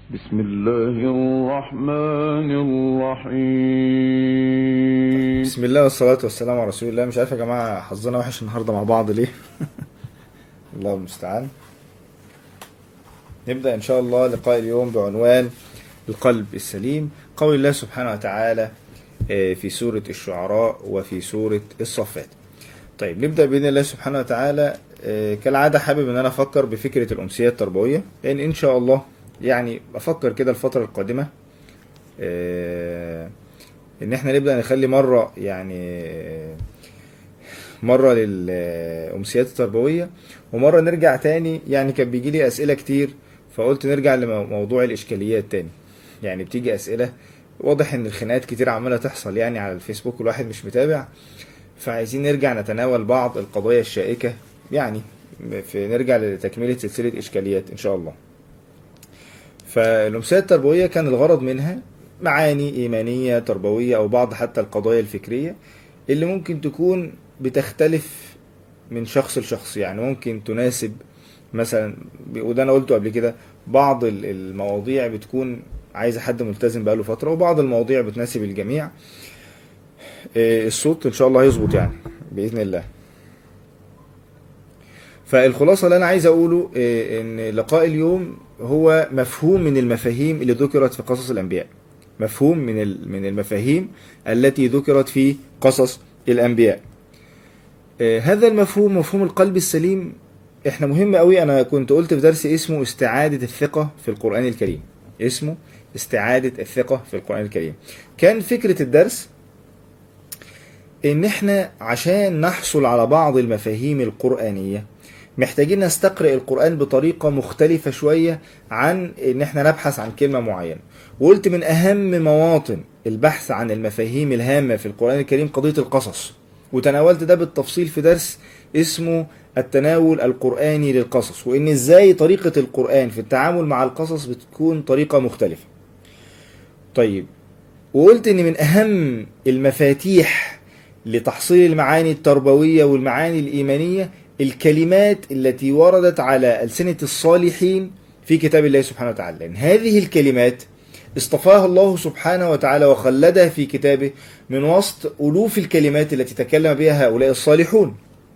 بسم الله الرحمن الرحيم بسم الله والصلاة والسلام على رسول الله مش عارف يا جماعة حظنا وحش النهاردة مع بعض ليه الله المستعان نبدأ إن شاء الله لقاء اليوم بعنوان القلب السليم قول الله سبحانه وتعالى آه، في سورة الشعراء وفي سورة الصفات طيب نبدأ بإذن الله سبحانه وتعالى آه، كالعادة حابب إن أنا أفكر بفكرة الأمسية التربوية لأن إن شاء الله يعني بفكر كده الفترة القادمة آه، إن إحنا نبدأ نخلي مرة يعني مرة للأمسيات التربوية ومرة نرجع تاني يعني كان بيجي لي أسئلة كتير فقلت نرجع لموضوع الإشكاليات تاني يعني بتيجي أسئلة واضح إن الخناقات كتير عمالة تحصل يعني على الفيسبوك والواحد مش متابع فعايزين نرجع نتناول بعض القضايا الشائكة يعني في نرجع لتكملة سلسلة إشكاليات إن شاء الله فالأمسية التربوية كان الغرض منها معاني إيمانية تربوية أو بعض حتى القضايا الفكرية اللي ممكن تكون بتختلف من شخص لشخص يعني ممكن تناسب مثلا وده أنا قلته قبل كده بعض ال- المواضيع بتكون عايزة حد ملتزم بقاله فترة وبعض المواضيع بتناسب الجميع إيه، الصوت إن شاء الله هيظبط يعني بإذن الله فالخلاصة اللي أنا عايز أقوله إيه، إن لقاء اليوم هو مفهوم من المفاهيم اللي ذكرت في قصص الأنبياء مفهوم من ال- من المفاهيم التي ذكرت في قصص الأنبياء آه، هذا المفهوم مفهوم القلب السليم احنا مهم قوي انا كنت قلت في درس اسمه استعادة الثقة في القرآن الكريم اسمه استعادة الثقة في القرآن الكريم كان فكرة الدرس ان احنا عشان نحصل على بعض المفاهيم القرآنية محتاجين نستقرئ القرآن بطريقة مختلفة شوية عن ان احنا نبحث عن كلمة معينة وقلت من اهم مواطن البحث عن المفاهيم الهامة في القرآن الكريم قضية القصص وتناولت ده بالتفصيل في درس اسمه التناول القرآني للقصص وان ازاي طريقة القرآن في التعامل مع القصص بتكون طريقة مختلفة طيب وقلت ان من اهم المفاتيح لتحصيل المعاني التربوية والمعاني الإيمانية الكلمات التي وردت على ألسنة الصالحين في كتاب الله سبحانه وتعالى لأن هذه الكلمات اصطفاها الله سبحانه وتعالى وخلدها في كتابه من وسط ألوف الكلمات التي تكلم بها هؤلاء الصالحون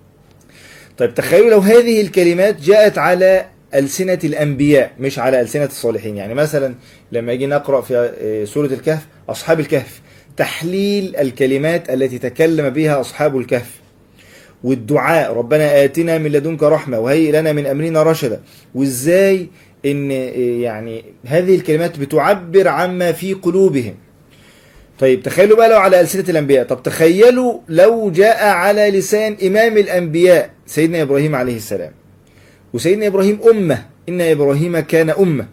طيب تخيلوا لو هذه الكلمات جاءت على ألسنة الأنبياء مش على ألسنة الصالحين يعني مثلا لما يجي نقرأ في آه، سورة الكهف أصحاب الكهف تحليل الكلمات التي تكلم بها أصحاب الكهف والدعاء ربنا آتنا من لدنك رحمة وهيئ لنا من أمرنا رشدا وإزاي إن آه، يعني هذه الكلمات بتعبر عما في قلوبهم طيب تخيلوا بقى لو على ألسنة الأنبياء طب تخيلوا لو جاء على لسان إمام الأنبياء سيدنا إبراهيم عليه السلام وسيدنا إبراهيم أمة إن إبراهيم كان أمة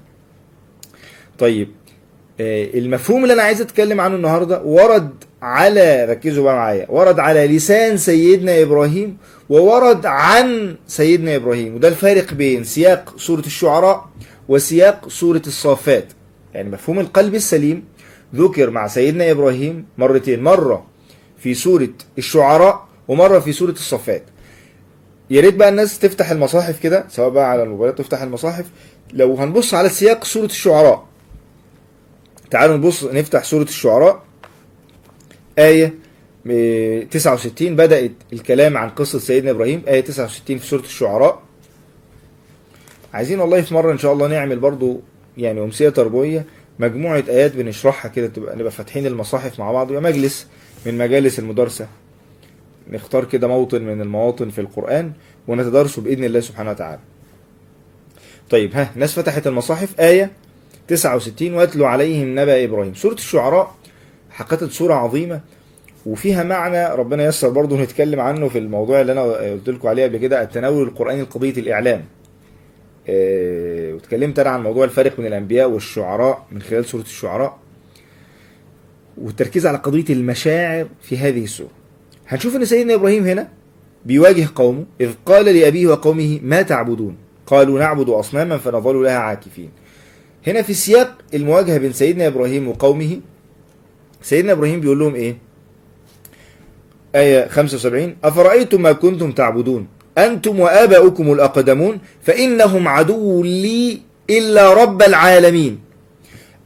طيب آه، المفهوم اللي أنا عايز أتكلم عنه النهاردة ورد على ركزوا بقى معايا ورد على لسان سيدنا إبراهيم وورد عن سيدنا إبراهيم وده الفارق بين سياق سورة الشعراء وسياق سورة الصافات يعني مفهوم القلب السليم ذكر مع سيدنا إبراهيم مرتين مرة في سورة الشعراء ومرة في سورة الصفات يا ريت بقى الناس تفتح المصاحف كده سواء بقى على الموبايلات تفتح المصاحف لو هنبص على سياق سورة الشعراء تعالوا نبص نفتح سورة الشعراء آية م- 69 بدأت الكلام عن قصة سيدنا إبراهيم آية 69 في سورة الشعراء عايزين والله في مرة إن شاء الله نعمل برضو يعني أمسية تربوية مجموعة آيات بنشرحها كده تبقى نبقى فاتحين المصاحف مع بعض يبقى مجلس من مجالس المدرسة نختار كده موطن من المواطن في القرآن ونتدارسه بإذن الله سبحانه وتعالى طيب ها ناس فتحت المصاحف آية 69 واتلو عليهم نبأ إبراهيم سورة الشعراء حقيقة سورة عظيمة وفيها معنى ربنا يسر برضه نتكلم عنه في الموضوع اللي أنا قلت لكم عليه قبل كده التناول القرآني لقضية الإعلام آه، واتكلمت أنا عن موضوع الفرق بين الأنبياء والشعراء من خلال سورة الشعراء والتركيز على قضية المشاعر في هذه السورة هنشوف ان سيدنا ابراهيم هنا بيواجه قومه اذ قال لابيه وقومه ما تعبدون قالوا نعبد اصناما فنظل لها عاكفين هنا في سياق المواجهه بين سيدنا ابراهيم وقومه سيدنا ابراهيم بيقول لهم ايه آية 75 أفرأيتم ما كنتم تعبدون أنتم وآباؤكم الأقدمون فإنهم عدو لي إلا رب العالمين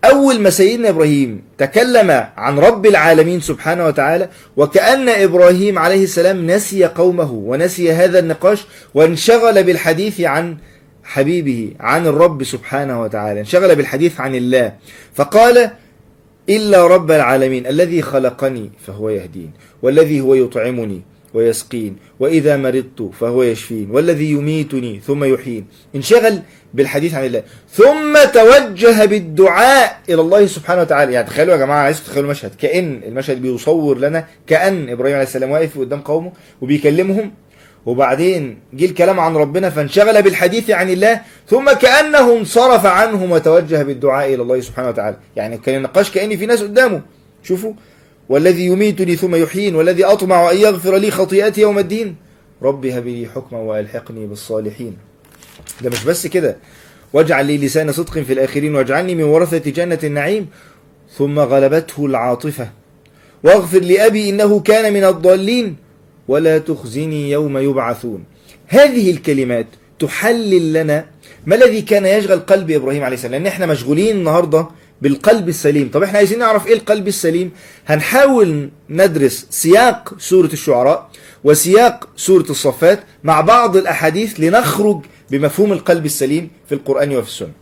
أول ما سيدنا إبراهيم تكلم عن رب العالمين سبحانه وتعالى وكأن إبراهيم عليه السلام نسي قومه ونسي هذا النقاش وانشغل بالحديث عن حبيبه عن الرب سبحانه وتعالى انشغل بالحديث عن الله فقال إلا رب العالمين الذي خلقني فهو يهدين والذي هو يطعمني ويسقين وإذا مرضت فهو يشفين والذي يميتني ثم يحيين انشغل بالحديث عن الله ثم توجه بالدعاء إلى الله سبحانه وتعالى يعني تخيلوا يا جماعة عايزكم تتخيلوا المشهد كأن المشهد بيصور لنا كأن إبراهيم عليه السلام واقف قدام قومه وبيكلمهم وبعدين جه الكلام عن ربنا فانشغل بالحديث عن الله ثم كأنه انصرف عنهم وتوجه بالدعاء إلى الله سبحانه وتعالى يعني كان النقاش كأن في ناس قدامه شوفوا والذي يميتني ثم يحيين والذي أطمع أن يغفر لي خطيئتي يوم الدين رب هب لي حكما وألحقني بالصالحين ده مش بس كده واجعل لي لسان صدق في الآخرين واجعلني من ورثة جنة النعيم ثم غلبته العاطفة واغفر لأبي إنه كان من الضالين ولا تخزني يوم يبعثون هذه الكلمات تحلل لنا ما الذي كان يشغل قلب إبراهيم عليه السلام لأن احنا مشغولين النهاردة بالقلب السليم طب احنا عايزين نعرف ايه القلب السليم هنحاول ندرس سياق سورة الشعراء وسياق سورة الصفات مع بعض الأحاديث لنخرج بمفهوم القلب السليم في القرآن وفي السنة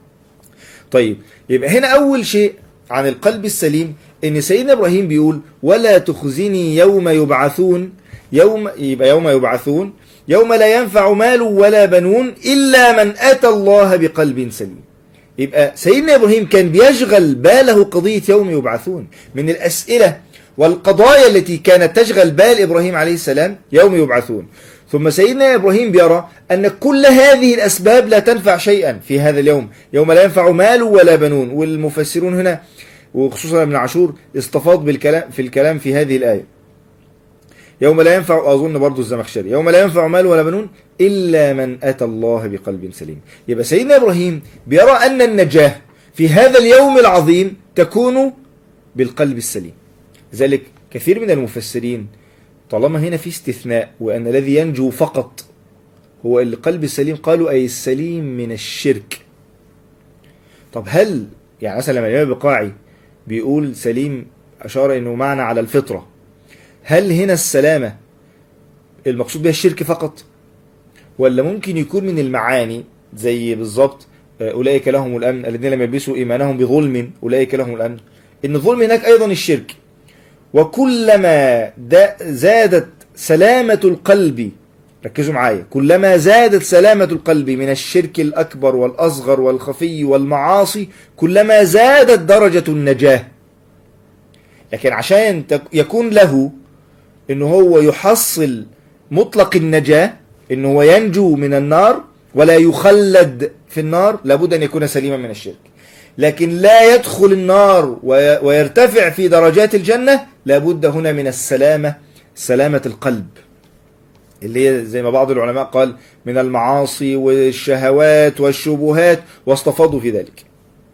طيب يبقى هنا أول شيء عن القلب السليم ان سيدنا ابراهيم بيقول ولا تخزني يوم يبعثون يوم يبقى يوم يبعثون يوم لا ينفع مال ولا بنون الا من اتى الله بقلب سليم يبقى سيدنا ابراهيم كان بيشغل باله قضيه يوم يبعثون من الاسئله والقضايا التي كانت تشغل بال ابراهيم عليه السلام يوم يبعثون ثم سيدنا ابراهيم بيرى ان كل هذه الاسباب لا تنفع شيئا في هذا اليوم يوم لا ينفع مال ولا بنون والمفسرون هنا وخصوصا ابن عاشور استفاض بالكلام في الكلام في هذه الآية يوم لا ينفع أظن برضو الزمخشري يوم لا ينفع مال ولا بنون إلا من أتى الله بقلب سليم يبقى سيدنا إبراهيم بيرى أن النجاة في هذا اليوم العظيم تكون بالقلب السليم ذلك كثير من المفسرين طالما هنا في استثناء وأن الذي ينجو فقط هو القلب السليم قالوا أي السليم من الشرك طب هل يعني مثلا لما الإمام البقاعي بيقول سليم أشار أنه معنى على الفطرة هل هنا السلامة المقصود بها الشرك فقط ولا ممكن يكون من المعاني زي بالظبط أولئك لهم الأمن الذين لم يلبسوا إيمانهم بظلم أولئك لهم الأمن إن الظلم هناك أيضا الشرك وكلما زادت سلامة القلب ركزوا معايا كلما زادت سلامة القلب من الشرك الأكبر والأصغر والخفي والمعاصي كلما زادت درجة النجاة لكن عشان يكون له انه هو يحصل مطلق النجاة انه هو ينجو من النار ولا يخلد في النار لابد ان يكون سليما من الشرك لكن لا يدخل النار ويرتفع في درجات الجنة لابد هنا من السلامة سلامة القلب اللي هي زي ما بعض العلماء قال من المعاصي والشهوات والشبهات واستفاضوا في ذلك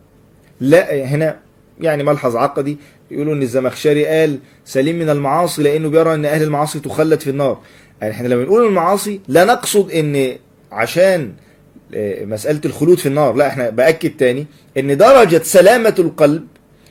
لا هنا يعني ملحظ عقدي يقولوا ان الزمخشري قال سليم من المعاصي لانه بيرى ان اهل المعاصي تخلد في النار يعني احنا لما بنقول المعاصي لا نقصد ان عشان مسألة الخلود في النار لا احنا بأكد تاني ان درجة سلامة القلب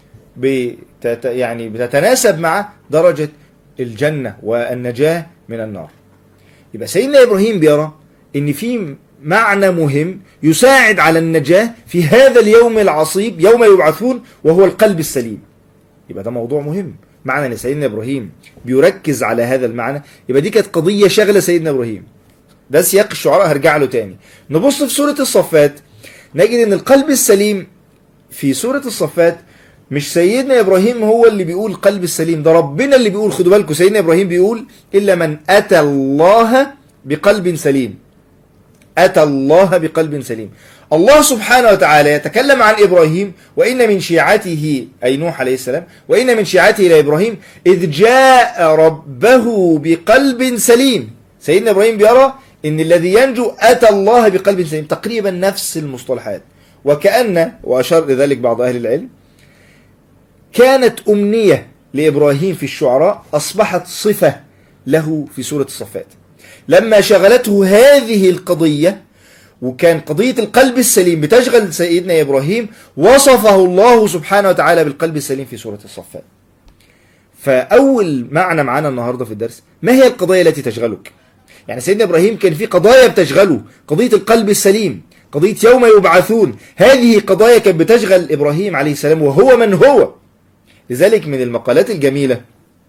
بتت يعني بتتناسب مع درجة الجنة والنجاة من النار يبقى سيدنا ابراهيم بيرى ان في معنى مهم يساعد على النجاة في هذا اليوم العصيب يوم يبعثون وهو القلب السليم يبقى ده موضوع مهم معنى ان سيدنا ابراهيم بيركز على هذا المعنى يبقى دي كانت قضية شغلة سيدنا ابراهيم ده سياق الشعراء هرجع له تاني نبص في سورة الصفات نجد ان القلب السليم في سورة الصفات مش سيدنا ابراهيم هو اللي بيقول قلب السليم ده ربنا اللي بيقول خدوا بالكم سيدنا ابراهيم بيقول الا من اتى الله بقلب سليم اتى الله بقلب سليم الله سبحانه وتعالى يتكلم عن ابراهيم وان من شيعته اي نوح عليه السلام وان من شيعته الى ابراهيم اذ جاء ربه بقلب سليم سيدنا ابراهيم بيرى ان الذي ينجو اتى الله بقلب سليم تقريبا نفس المصطلحات وكأن واشار لذلك بعض اهل العلم كانت أمنية لإبراهيم في الشعراء أصبحت صفة له في سورة الصفات لما شغلته هذه القضية وكان قضية القلب السليم بتشغل سيدنا إبراهيم وصفه الله سبحانه وتعالى بالقلب السليم في سورة الصفات فأول معنى معانا النهاردة في الدرس ما هي القضايا التي تشغلك يعني سيدنا إبراهيم كان في قضايا بتشغله قضية القلب السليم قضية يوم يبعثون هذه قضايا كانت بتشغل إبراهيم عليه السلام وهو من هو لذلك من المقالات الجميلة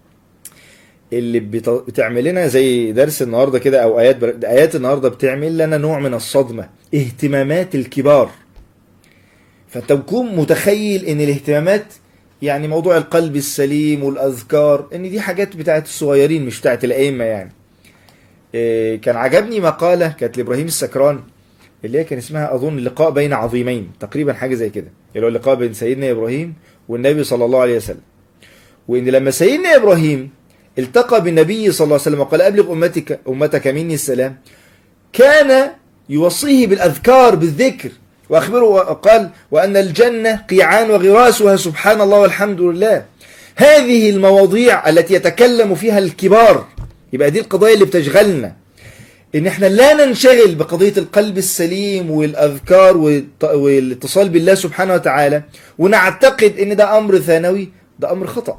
اللي بت- بتعمل لنا زي درس النهارده كده او ايات بر... ايات النهارده بتعمل لنا نوع من الصدمه اهتمامات الكبار فانت تكون متخيل ان الاهتمامات يعني موضوع القلب السليم والاذكار ان دي حاجات بتاعت الصغيرين مش بتاعت الائمه يعني إيه، كان عجبني مقاله كانت لابراهيم السكران اللي هي كان اسمها اظن لقاء بين عظيمين تقريبا حاجه زي كده اللي هو اللقاء بين سيدنا ابراهيم والنبي صلى الله عليه وسلم وان لما سيدنا ابراهيم التقى بالنبي صلى الله عليه وسلم وقال ابلغ امتك امتك مني السلام كان يوصيه بالاذكار بالذكر واخبره وقال وان الجنه قيعان وغراسها سبحان الله والحمد لله هذه المواضيع التي يتكلم فيها الكبار يبقى دي القضايا اللي بتشغلنا ان احنا لا ننشغل بقضيه القلب السليم والاذكار والت- والاتصال بالله سبحانه وتعالى ونعتقد ان ده امر ثانوي ده امر خطأ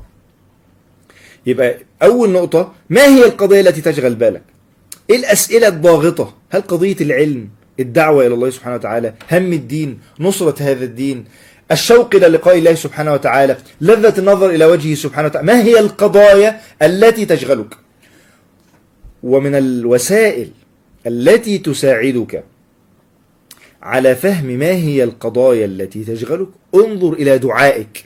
يبقى أول نقطة ما هي القضايا التي تشغل بالك إيه الأسئلة الضاغطة هل قضية العلم الدعوة إلى الله سبحانه وتعالى هم الدين نصرة هذا الدين الشوق إلى لقاء الله سبحانه وتعالى لذة النظر إلى وجهه سبحانه وتعالى ما هي القضايا التي تشغلك ومن الوسائل التي تساعدك على فهم ما هي القضايا التي تشغلك انظر إلى دعائك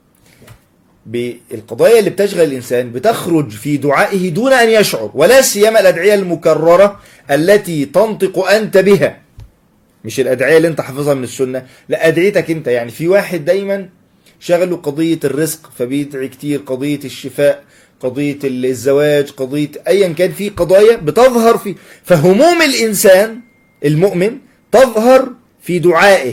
بالقضايا اللي بتشغل الإنسان بتخرج في دعائه دون أن يشعر ولا سيما الأدعية المكررة التي تنطق أنت بها مش الأدعية اللي أنت حافظها من السنة لا أدعيتك أنت يعني في واحد دايما شغله قضية الرزق فبيدعي كتير قضية الشفاء قضية الزواج قضية أيا كان في قضايا بتظهر في فهموم الإنسان المؤمن تظهر في دعائه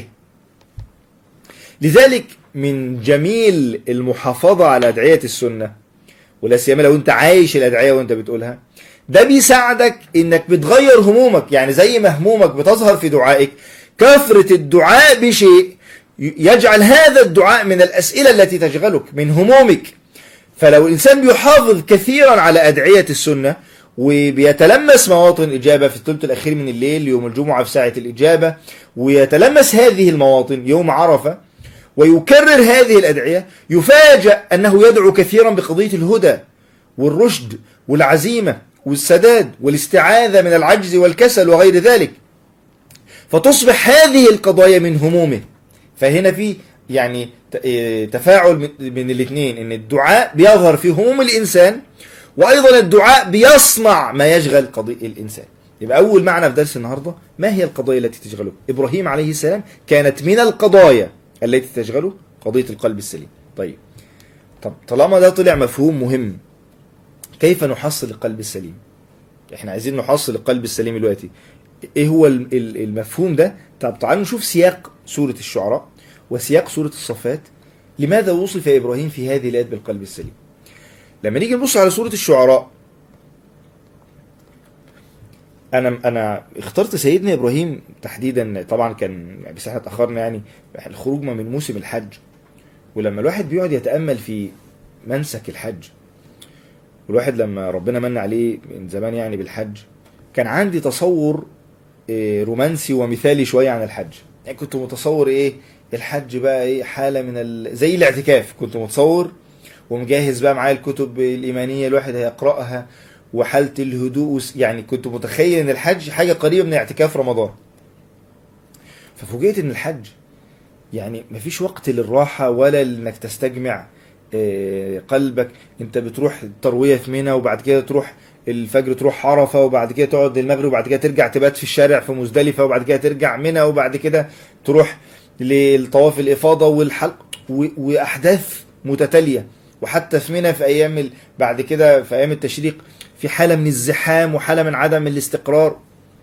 لذلك من جميل المحافظة على أدعية السنة ولا سيما لو أنت عايش الأدعية وأنت بتقولها ده بيساعدك إنك بتغير همومك يعني زي ما همومك بتظهر في دعائك كثرة الدعاء بشيء يجعل هذا الدعاء من الأسئلة التي تشغلك من همومك فلو الإنسان بيحافظ كثيرا على أدعية السنة وبيتلمس مواطن الإجابة في الثلث الأخير من الليل يوم الجمعة في ساعة الإجابة ويتلمس هذه المواطن يوم عرفة ويكرر هذه الأدعية يفاجأ أنه يدعو كثيرا بقضية الهدى والرشد والعزيمة والسداد والاستعاذة من العجز والكسل وغير ذلك فتصبح هذه القضايا من همومه فهنا في يعني تفاعل من الاثنين ان الدعاء بيظهر في هموم الانسان وايضا الدعاء بيصنع ما يشغل قضية الانسان يبقى اول معنى في درس النهارده ما هي القضايا التي تشغله ابراهيم عليه السلام كانت من القضايا التي تشغله قضية القلب السليم طيب طب طالما ده طلع مفهوم مهم كيف نحصل القلب السليم احنا عايزين نحصل القلب السليم دلوقتي ايه هو المفهوم ده طب تعالوا نشوف سياق سورة الشعراء وسياق سورة الصفات لماذا وصف إبراهيم في هذه الآيات بالقلب السليم لما نيجي نبص على سورة الشعراء أنا أنا اخترت سيدنا إبراهيم تحديدا طبعا كان بس احنا اتأخرنا يعني الخروج ما من موسم الحج ولما الواحد بيقعد يتأمل في منسك الحج والواحد لما ربنا من عليه من زمان يعني بالحج كان عندي تصور رومانسي ومثالي شوية عن الحج يعني كنت متصور ايه الحج بقى ايه حالة من ال... زي الاعتكاف كنت متصور ومجهز بقى معايا الكتب الإيمانية الواحد هيقرأها وحالة الهدوء يعني كنت متخيل ان الحج حاجة قريبة من اعتكاف رمضان ففوجئت ان الحج يعني مفيش وقت للراحة ولا انك تستجمع قلبك انت بتروح التروية في منى وبعد كده تروح الفجر تروح عرفة وبعد كده تقعد المغرب وبعد كده ترجع تبات في الشارع في مزدلفة وبعد كده ترجع منى وبعد كده تروح للطواف الإفاضة والحلق وأحداث متتالية وحتى في منى في أيام ال... بعد كده في أيام التشريق في حالة من الزحام وحالة من عدم الاستقرار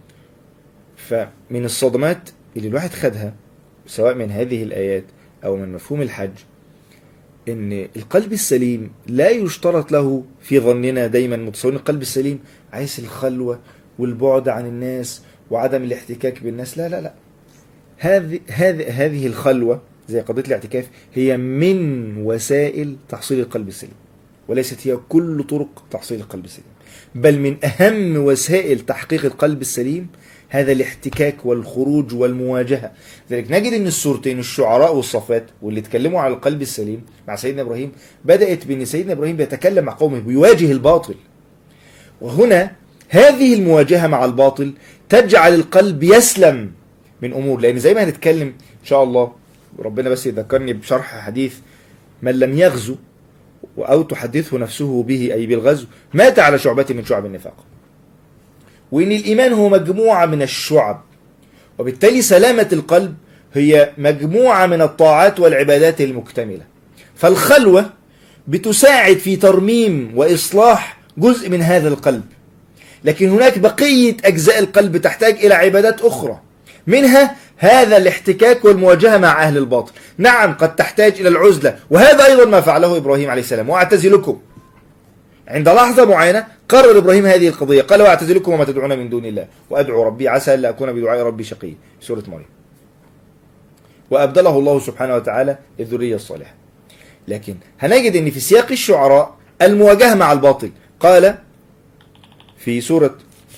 فمن الصدمات اللي الواحد خدها سواء من هذه الآيات أو من مفهوم الحج ان القلب السليم لا يشترط له في ظننا دايما متصورين القلب السليم عايز الخلوة والبعد عن الناس وعدم الاحتكاك بالناس لا لا لا هذه هذه هذه الخلوة زي قضية الاعتكاف هي من وسائل تحصيل القلب السليم وليست هي كل طرق تحصيل القلب السليم بل من أهم وسائل تحقيق القلب السليم هذا الاحتكاك والخروج والمواجهة لذلك نجد أن السورتين الشعراء والصفات واللي اتكلموا على القلب السليم مع سيدنا إبراهيم بدأت بأن سيدنا إبراهيم بيتكلم مع قومه بيواجه الباطل وهنا هذه المواجهة مع الباطل تجعل القلب يسلم من أمور لأن زي ما هنتكلم إن شاء الله ربنا بس يذكرني بشرح حديث من لم يغزو أو تحدثه نفسه به أي بالغزو مات على شعبة من شعب النفاق وإن الإيمان هو مجموعة من الشعب وبالتالي سلامة القلب هي مجموعة من الطاعات والعبادات المكتملة فالخلوة بتساعد في ترميم وإصلاح جزء من هذا القلب لكن هناك بقية أجزاء القلب تحتاج إلى عبادات أخرى منها هذا الاحتكاك والمواجهة مع أهل الباطل نعم قد تحتاج إلى العزلة وهذا أيضا ما فعله إبراهيم عليه السلام وأعتزلكم عند لحظة معينة قرر إبراهيم هذه القضية قال وأعتزلكم وما تدعون من دون الله وأدعو ربي عسى ألا أكون بدعاء ربي شقي سورة مريم وأبدله الله سبحانه وتعالى الذرية الصالحة لكن هنجد أن في سياق الشعراء المواجهة مع الباطل قال في سورة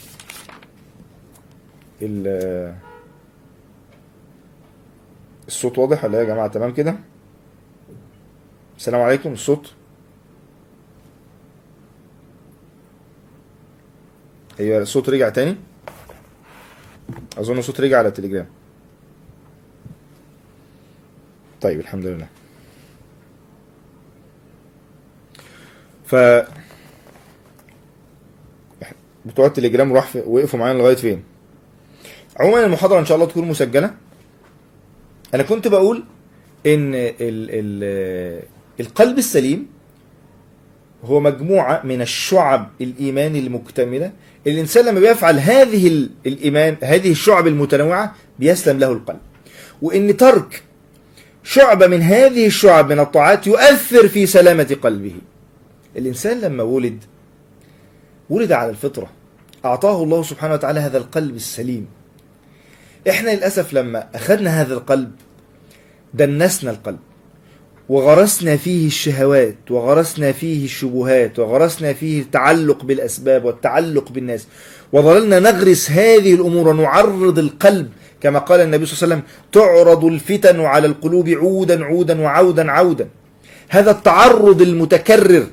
الصوت واضح ولا يا جماعة تمام كده السلام عليكم الصوت ايوه الصوت رجع تاني اظن الصوت رجع على التليجرام طيب الحمد لله ف بتوع التليجرام راح في... وقفوا معانا لغايه فين عموما المحاضره ان شاء الله تكون مسجله انا كنت بقول ان ال... ال... القلب السليم هو مجموعة من الشعب الإيمان المكتملة الإنسان لما بيفعل هذه ال- الإيمان هذه الشعب المتنوعة بيسلم له القلب وإن ترك شعبة من هذه الشعب من الطاعات يؤثر في سلامة قلبه الإنسان لما ولد ولد على الفطرة أعطاه الله سبحانه وتعالى هذا القلب السليم إحنا للأسف لما أخذنا هذا القلب دنسنا القلب وغرسنا فيه الشهوات وغرسنا فيه الشبهات وغرسنا فيه التعلق بالأسباب والتعلق بالناس وظللنا نغرس هذه الأمور ونعرض القلب كما قال النبي صلى الله عليه وسلم تعرض الفتن على القلوب عودا عودا وعودا عودا هذا التعرض المتكرر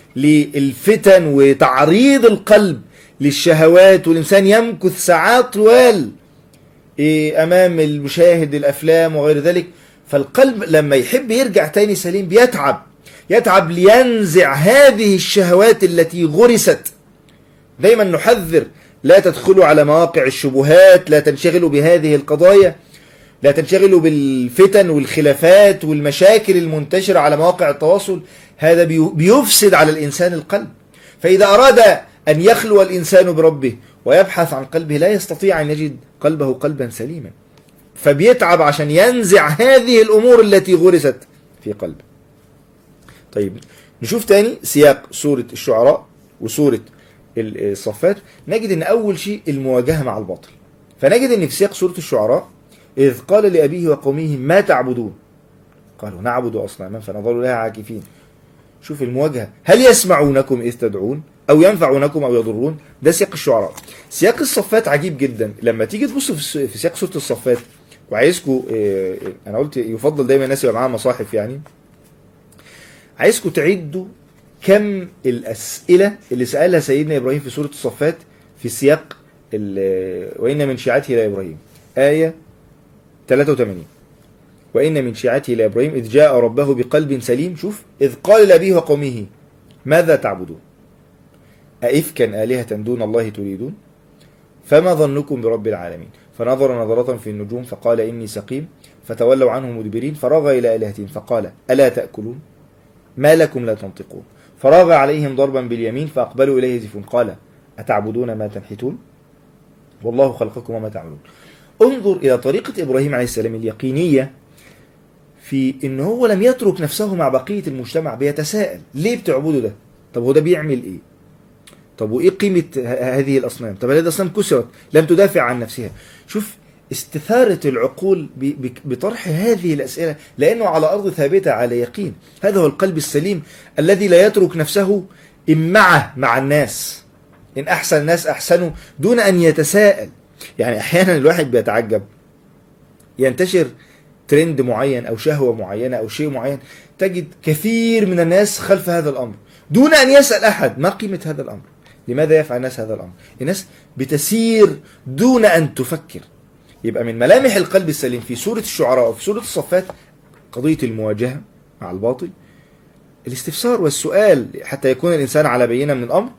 للفتن وتعريض القلب للشهوات والإنسان يمكث ساعات طوال إيه، أمام المشاهد الأفلام وغير ذلك فالقلب لما يحب يرجع تاني سليم بيتعب يتعب لينزع هذه الشهوات التي غرست دايما نحذر لا تدخلوا على مواقع الشبهات لا تنشغلوا بهذه القضايا لا تنشغلوا بالفتن والخلافات والمشاكل المنتشرة على مواقع التواصل هذا بي- بيفسد على الإنسان القلب فإذا أراد أن يخلو الإنسان بربه ويبحث عن قلبه لا يستطيع أن يجد قلبه قلبا سليما فبيتعب عشان ينزع هذه الأمور التي غرست في قلبه طيب نشوف تاني سياق سورة الشعراء وسورة ال- الصفات نجد ان اول شيء المواجهة مع الباطل فنجد ان في سياق سورة الشعراء اذ قال لأبيه وقومه ما تعبدون قالوا نعبد أصناما فنظل لها عاكفين شوف المواجهة هل يسمعونكم إذ تدعون أو ينفعونكم أو يضرون ده سياق الشعراء سياق الصفات عجيب جدا لما تيجي تبص في الس- في سياق سورة الصفات وعايزكم آه، أنا قلت يفضل دايما الناس يبقى معاها مصاحف يعني عايزكم تعدوا كم الأسئلة اللي سألها سيدنا إبراهيم في سورة الصفات في سياق ال- وإن من شيعته لإبراهيم آية 83 وإن من شيعته لإبراهيم إذ جاء ربه بقلب سليم شوف إذ قال لأبيه وقومه ماذا تعبدون أئفكا آلهة دون الله تريدون فما ظنكم برب العالمين فنظر نظرة في النجوم فقال إني سقيم فتولوا عنه مدبرين فراغ إلى آلهتهم فقال ألا تأكلون ما لكم لا تنطقون فراغ عليهم ضربا باليمين فأقبلوا إليه يزفون قال أتعبدون ما تنحتون والله خلقكم وما تعملون انظر إلى طريقة إبراهيم عليه السلام اليقينية في إن هو لم يترك نفسه مع بقية المجتمع بيتساءل ليه بتعبدوا ده طب هو ده بيعمل إيه طب وايه قيمه ه- هذه الاصنام طب هذه الاصنام كسرت لم تدافع عن نفسها شوف استثارة العقول ب- ب- بطرح هذه الأسئلة لأنه على أرض ثابتة على يقين هذا هو القلب السليم الذي لا يترك نفسه إمعة مع الناس إن أحسن الناس أحسنوا دون أن يتساءل يعني أحيانا الواحد بيتعجب ينتشر ترند معين أو شهوة معينة أو شيء معين تجد كثير من الناس خلف هذا الأمر دون أن يسأل أحد ما قيمة هذا الأمر لماذا يفعل الناس هذا الأمر الناس بتسير دون أن تفكر يبقى من ملامح القلب السليم في سورة الشعراء وفي سورة الصفات قضية المواجهة مع الباطل الاستفسار والسؤال حتى يكون الإنسان على بينة من الأمر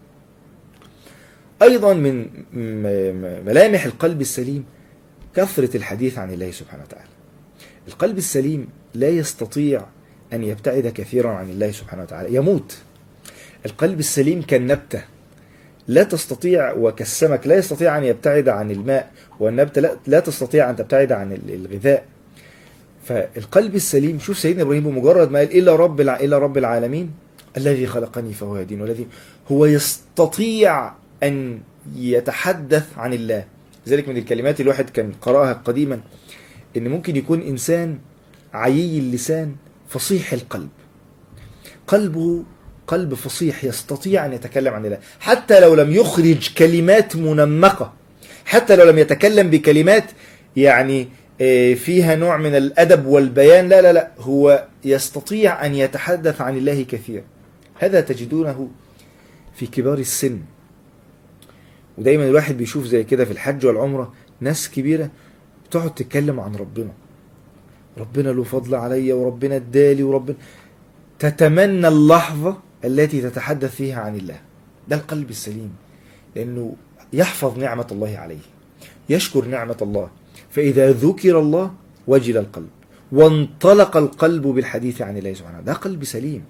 أيضا من م- م- ملامح القلب السليم كثرة الحديث عن الله سبحانه وتعالى القلب السليم لا يستطيع أن يبتعد كثيرا عن الله سبحانه وتعالى يموت القلب السليم كالنبتة لا تستطيع وكالسمك لا يستطيع أن يبتعد عن الماء والنبتة لا, لا تستطيع أن تبتعد عن ال- الغذاء فالقلب السليم شوف سيدنا إبراهيم بمجرد ما قال إلا رب الع... إلا رب العالمين الذي خلقني فهو يهدين والذي هو يستطيع أن يتحدث عن الله لذلك من الكلمات الواحد كان قرأها قديما إن ممكن يكون إنسان عيي اللسان فصيح القلب قلبه قلب فصيح يستطيع أن يتكلم عن الله حتى لو لم يخرج كلمات منمقة حتى لو لم يتكلم بكلمات يعني آه، فيها نوع من الأدب والبيان لا لا لا هو يستطيع أن يتحدث عن الله كثيرا هذا تجدونه في كبار السن ودايما الواحد بيشوف زي كده في الحج والعمرة ناس كبيرة بتقعد تتكلم عن ربنا ربنا له فضل عليا وربنا ادالي وربنا تتمنى اللحظة التي تتحدث فيها عن الله ده القلب السليم لأنه يحفظ نعمة الله عليه يشكر نعمة الله فإذا ذكر الله وجل القلب وانطلق القلب بالحديث عن الله سبحانه ده قلب سليم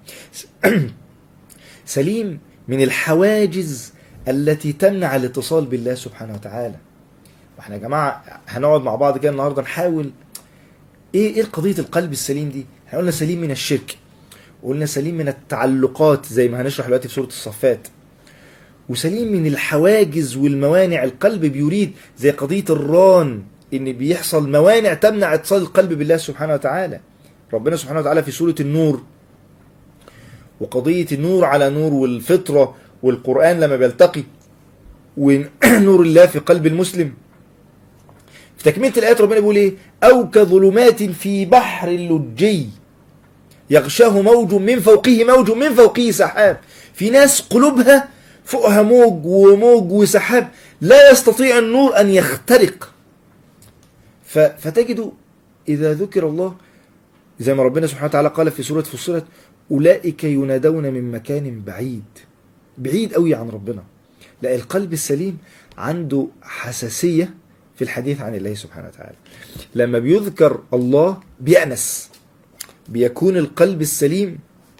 سليم من الحواجز التي تمنع الاتصال بالله سبحانه وتعالى واحنا يا جماعة هنقعد مع بعض كده النهاردة نحاول ايه ايه قضية القلب السليم دي احنا قلنا سليم من الشرك وقلنا سليم من التعلقات زي ما هنشرح دلوقتي في سورة الصفات وسليم من الحواجز والموانع القلب بيريد زي قضية الران ان بيحصل موانع تمنع اتصال القلب بالله سبحانه وتعالى ربنا سبحانه وتعالى في سورة النور وقضية النور على نور والفطرة والقرآن لما بيلتقي ونور الله في قلب المسلم في تكملة الآيات ربنا بيقول إيه أو كظلمات في بحر لجي يغشاه موج من فوقه موج من فوقه سحاب في ناس قلوبها فوقها موج وموج وسحاب لا يستطيع النور أن يخترق ف- فتجد إذا ذكر الله زي ما ربنا سبحانه وتعالى قال في سورة فصلت أولئك ينادون من مكان بعيد بعيد قوي عن ربنا لا القلب السليم عنده حساسية في الحديث عن الله سبحانه وتعالى لما بيذكر الله بيأنس بيكون القلب السليم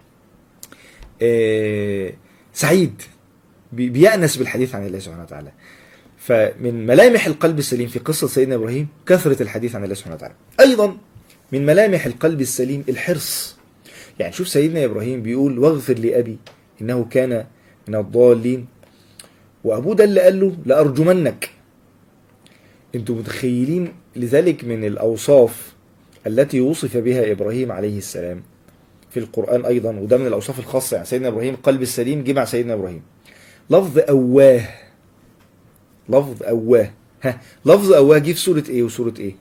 آه، سعيد بي- بيأنس بالحديث عن الله سبحانه وتعالى فمن ملامح القلب السليم في قصة سيدنا إبراهيم كثرة الحديث عن الله سبحانه وتعالى أيضا من ملامح القلب السليم الحرص يعني شوف سيدنا إبراهيم بيقول واغفر لأبي إنه كان من الضالين وأبوه ده اللي قال له لأرجمنك انتوا متخيلين لذلك من الأوصاف التي وصف بها إبراهيم عليه السلام في القرآن أيضا وده من الأوصاف الخاصة يعني سيدنا إبراهيم قلب السليم جمع سيدنا إبراهيم لفظ أواه لفظ أواه ها لفظ أواه جه في سورة إيه وسورة إيه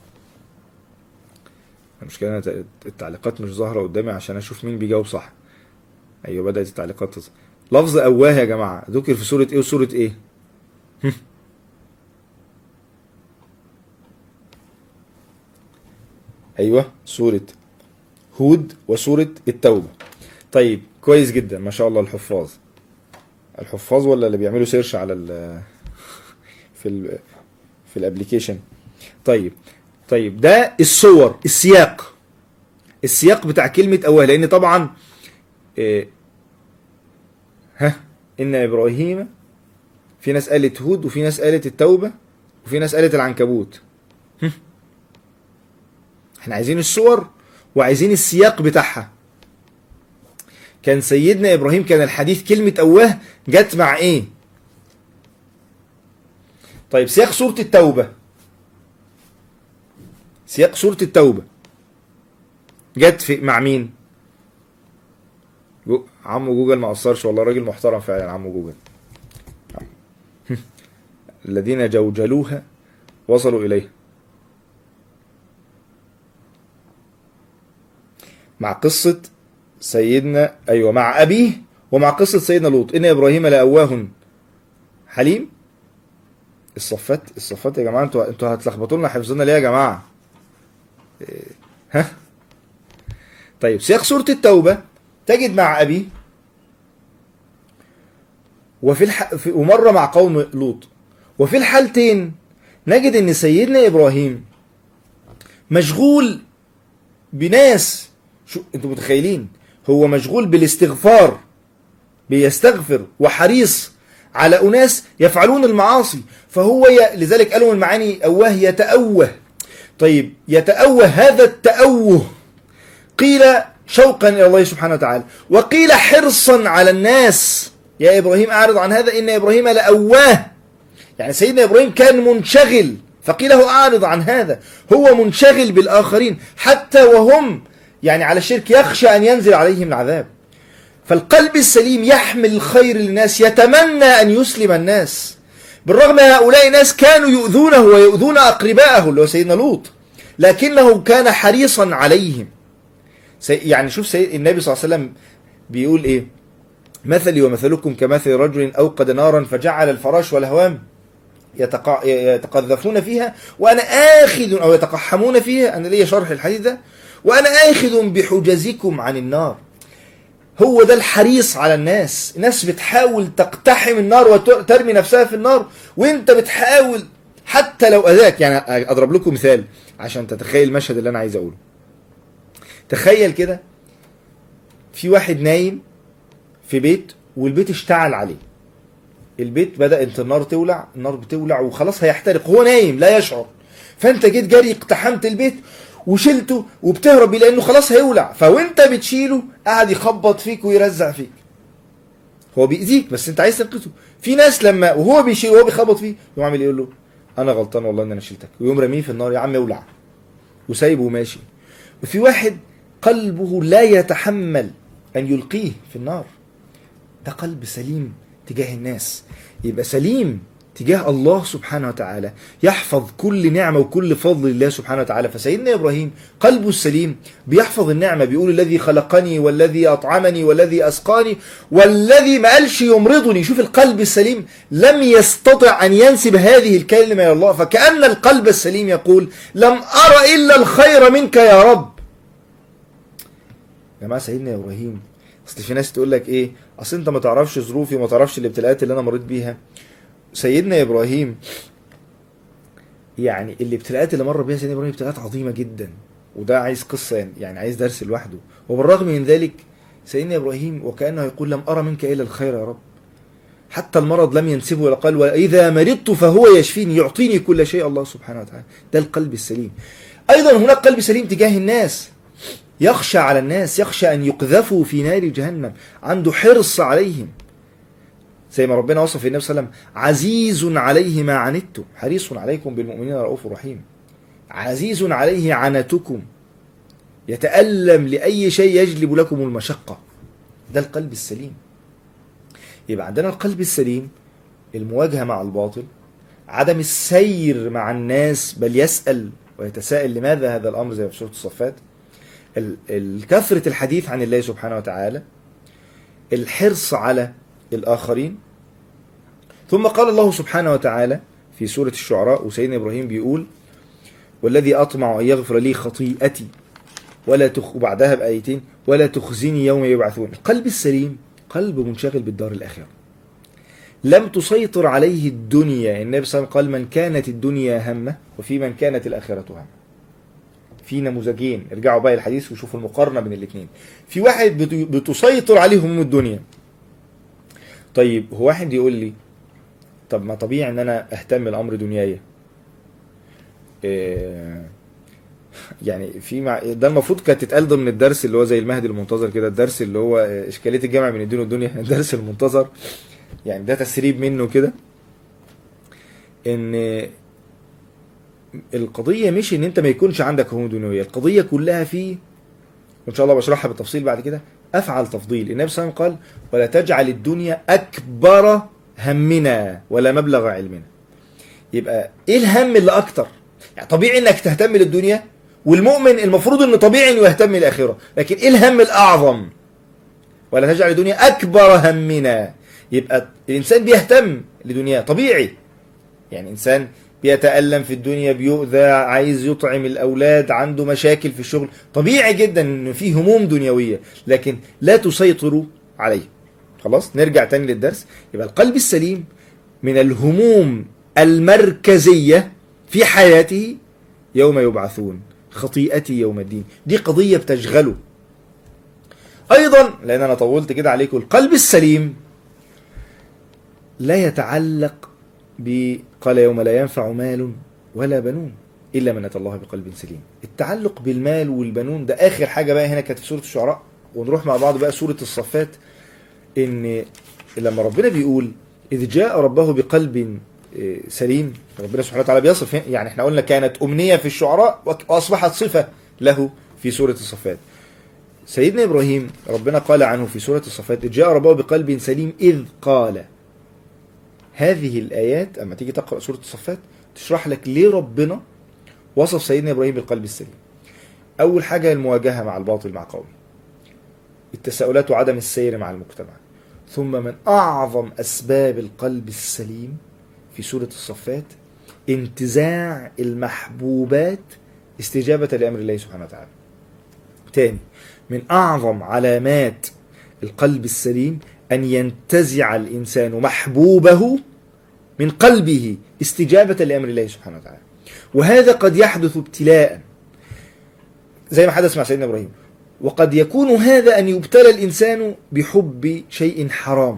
المشكلة أنا التعليقات مش ظاهرة قدامي عشان أشوف مين بيجاوب صح أيوة بدأت التعليقات تظهر لفظ أواه يا جماعة ذكر في سورة إيه وسورة إيه هم. أيوة سورة هود وسورة التوبة طيب كويس جدا ما شاء الله الحفاظ الحفاظ ولا اللي بيعملوا سيرش على ال في ال في الابليكيشن طيب طيب ده الصور السياق السياق بتاع كلمة أواه لأن طبعا إيه ها إن إبراهيم في ناس قالت هود وفي ناس قالت التوبة وفي ناس قالت العنكبوت هم. احنا عايزين الصور وعايزين السياق بتاعها كان سيدنا ابراهيم كان الحديث كلمه اواه جت مع ايه طيب سياق سوره التوبه سياق سوره التوبه جت في مع مين جو... عمو جوجل ما قصرش والله راجل محترم فعلا عمو جوجل الذين جوجلوها وصلوا إليها مع قصة سيدنا أيوة مع أبيه ومع قصة سيدنا لوط إن إبراهيم لأواه حليم الصفات الصفات يا جماعة انتوا انتوا هتلخبطوا لنا حفظنا ليه يا جماعة؟ إيه، ها؟ طيب سياق سورة التوبة تجد مع أبيه وفي الح... في... ومرة مع قوم لوط وفي الحالتين نجد ان سيدنا ابراهيم مشغول بناس شو انتوا متخيلين هو مشغول بالاستغفار بيستغفر وحريص على اناس يفعلون المعاصي فهو ي... لذلك قالوا من معاني اواه يتأوه طيب يتأوه هذا التأوه قيل شوقا الى الله سبحانه وتعالى وقيل حرصا على الناس يا ابراهيم اعرض عن هذا ان ابراهيم لأواه يعني سيدنا ابراهيم كان منشغل فقيل له اعرض عن هذا هو منشغل بالاخرين حتى وهم يعني على الشرك يخشى ان ينزل عليهم العذاب فالقلب السليم يحمل الخير للناس يتمنى ان يسلم الناس بالرغم من هؤلاء ناس كانوا يؤذونه ويؤذون اقرباءه اللي هو سيدنا لوط لكنه كان حريصا عليهم سي يعني شوف سيد النبي صلى الله عليه وسلم بيقول ايه مثلي ومثلكم كمثل رجل اوقد نارا فجعل الفراش والهوام يتقع... يتقذفون فيها وانا اخذ او يتقحمون فيها انا ليا شرح الحديث ده وانا اخذ بحجزكم عن النار هو ده الحريص على الناس الناس بتحاول تقتحم النار وترمي نفسها في النار وانت بتحاول حتى لو اذاك يعني اضرب لكم مثال عشان تتخيل المشهد اللي انا عايز اقوله تخيل كده في واحد نايم في بيت والبيت اشتعل عليه البيت بدأت النار تولع النار بتولع وخلاص هيحترق هو نايم لا يشعر فانت جيت جري اقتحمت البيت وشلته وبتهرب بيه لانه خلاص هيولع فوانت بتشيله قاعد يخبط فيك ويرزع فيك هو بيأذيك بس انت عايز تنقذه في ناس لما وهو بيشيل وهو بيخبط فيه يقوم عامل يقول له انا غلطان والله ان انا شلتك ويقوم رميه في النار يا عم اولع وسايبه وماشي وفي واحد قلبه لا يتحمل ان يلقيه في النار ده قلب سليم تجاه الناس يبقى سليم تجاه الله سبحانه وتعالى يحفظ كل نعمة وكل فضل الله سبحانه وتعالى فسيدنا إبراهيم قلبه السليم بيحفظ النعمة بيقول الذي خلقني والذي أطعمني والذي أسقاني والذي ما قالش يمرضني شوف القلب السليم لم يستطع أن ينسب هذه الكلمة إلى الله فكأن القلب السليم يقول لم أرى إلا الخير منك يا رب يا جماعة سيدنا إبراهيم اصل في ناس تقول لك ايه اصل انت ما تعرفش ظروفي وما تعرفش الابتلاءات اللي انا مريت بيها سيدنا ابراهيم يعني الابتلاءات اللي مر بيها سيدنا ابراهيم ابتلاءات عظيمه جدا وده عايز قصه يعني عايز درس لوحده وبالرغم من ذلك سيدنا ابراهيم وكانه يقول لم ارى منك الا الخير يا رب حتى المرض لم ينسبه الى قال واذا مرضت فهو يشفيني يعطيني كل شيء الله سبحانه وتعالى ده القلب السليم ايضا هناك قلب سليم تجاه الناس يخشى على الناس يخشى أن يقذفوا في نار جهنم عنده حرص عليهم زي ما ربنا وصف النبي صلى الله عليه وسلم عزيز عليه ما عنتم حريص عليكم بالمؤمنين رؤوف رحيم عزيز عليه عنتكم يتألم لأي شيء يجلب لكم المشقة ده القلب السليم يبقى عندنا القلب السليم المواجهة مع الباطل عدم السير مع الناس بل يسأل ويتساءل لماذا هذا الأمر زي في سورة الصفات كثرة الحديث عن الله سبحانه وتعالى الحرص على الآخرين ثم قال الله سبحانه وتعالى في سورة الشعراء وسيدنا إبراهيم بيقول والذي أطمع أن يغفر لي خطيئتي ولا تخ وبعدها بآيتين ولا تخزني يوم يبعثون القلب السليم قلب منشغل بالدار الآخرة لم تسيطر عليه الدنيا النبي صلى الله عليه وسلم قال من كانت الدنيا همه وفي من كانت الآخرة همه في نموذجين ارجعوا بقى الحديث وشوفوا المقارنة بين الاثنين في واحد بتسيطر عليه هموم الدنيا طيب هو واحد يقول لي طب ما طبيعي ان انا اهتم الامر دنياي إيه يعني في مع... ده المفروض كانت تتقال ضمن الدرس اللي هو زي المهدي المنتظر كده الدرس اللي هو اشكاليه الجامع بين الدين والدنيا الدرس المنتظر يعني ده تسريب منه كده ان القضيه مش ان انت ما يكونش عندك هموم دنيويه القضيه كلها في وان شاء الله بشرحها بالتفصيل بعد كده افعل تفضيل النبي صلى الله عليه وسلم قال ولا تجعل الدنيا اكبر همنا ولا مبلغ علمنا يبقى ايه الهم اللي اكتر يعني طبيعي انك تهتم للدنيا والمؤمن المفروض انه طبيعي انه يهتم للاخره لكن ايه الهم الاعظم ولا تجعل الدنيا اكبر همنا يبقى الانسان بيهتم لدنياه طبيعي يعني انسان بيتألم في الدنيا بيؤذى عايز يطعم الأولاد عنده مشاكل في الشغل طبيعي جدا إن في هموم دنيوية لكن لا تسيطروا عليه خلاص نرجع تاني للدرس يبقى القلب السليم من الهموم المركزية في حياته يوم يبعثون خطيئتي يوم الدين دي قضية بتشغله أيضا لأن أنا طولت كده عليكم القلب السليم لا يتعلق ب قال يوم لا ينفع مال ولا بنون إلا من أتى الله بقلب سليم التعلق بالمال والبنون ده آخر حاجة بقى هنا كانت في سورة الشعراء ونروح مع بعض بقى سورة الصفات إن لما ربنا بيقول إذ جاء ربه بقلب سليم ربنا سبحانه وتعالى بيصف يعني احنا قلنا كانت أمنية في الشعراء وأصبحت صفة له في سورة الصفات سيدنا إبراهيم ربنا قال عنه في سورة الصفات إذ جاء ربه بقلب سليم إذ قال هذه الآيات أما تيجي تقرأ سورة الصفات تشرح لك ليه ربنا وصف سيدنا إبراهيم بالقلب السليم أول حاجة المواجهة مع الباطل مع قومه التساؤلات وعدم السير مع المجتمع ثم من أعظم أسباب القلب السليم في سورة الصفات انتزاع المحبوبات استجابة لأمر الله سبحانه وتعالى تاني من أعظم علامات القلب السليم أن ينتزع الإنسان محبوبه من قلبه استجابة لأمر الله سبحانه وتعالى وهذا قد يحدث ابتلاء زي ما حدث مع سيدنا إبراهيم وقد يكون هذا أن يبتلى الإنسان بحب شيء حرام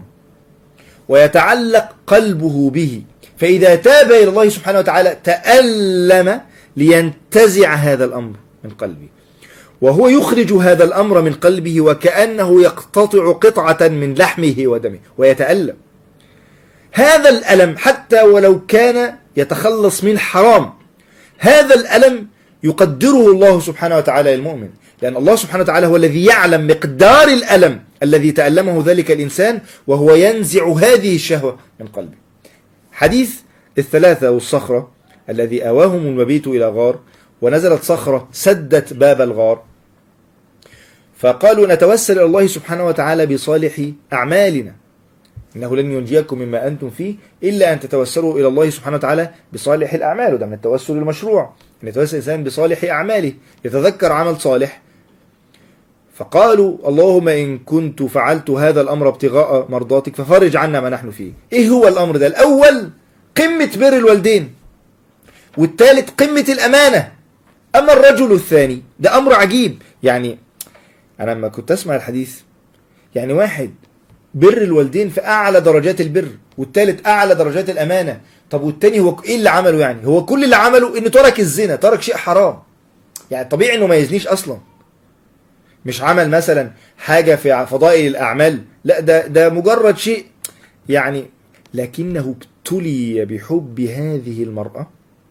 ويتعلق قلبه به فإذا تاب إلى الله سبحانه وتعالى تألم لينتزع هذا الأمر من قلبه وهو يخرج هذا الأمر من قلبه وكأنه يقتطع قطعة من لحمه ودمه ويتألم هذا الألم حتى ولو كان يتخلص من حرام هذا الألم يقدره الله سبحانه وتعالى للمؤمن لأن الله سبحانه وتعالى هو الذي يعلم مقدار الألم الذي تألمه ذلك الإنسان وهو ينزع هذه الشهوة من قلبه حديث الثلاثة والصخرة الذي أواهم المبيت إلى غار ونزلت صخرة سدت باب الغار فقالوا نتوسل إلى الله سبحانه وتعالى بصالح أعمالنا إنه لن ينجيكم مما أنتم فيه إلا أن تتوسلوا إلى الله سبحانه وتعالى بصالح الأعمال وده من التوسل المشروع أن يتوسل الإنسان بصالح أعماله يتذكر عمل صالح فقالوا اللهم إن كنت فعلت هذا الأمر ابتغاء مرضاتك ففرج عنا ما نحن فيه إيه هو الأمر ده الأول قمة بر الوالدين والثالث قمة الأمانة أما الرجل الثاني ده أمر عجيب يعني أنا لما كنت أسمع الحديث يعني واحد بر الوالدين في أعلى درجات البر والثالث أعلى درجات الأمانة طب والتاني هو إيه اللي عمله يعني هو كل اللي عمله إنه ترك الزنا ترك شيء حرام يعني طبيعي إنه ما يزنيش أصلا مش عمل مثلا حاجة في فضائل الأعمال لا ده ده مجرد شيء يعني لكنه ابتلي بحب هذه المرأة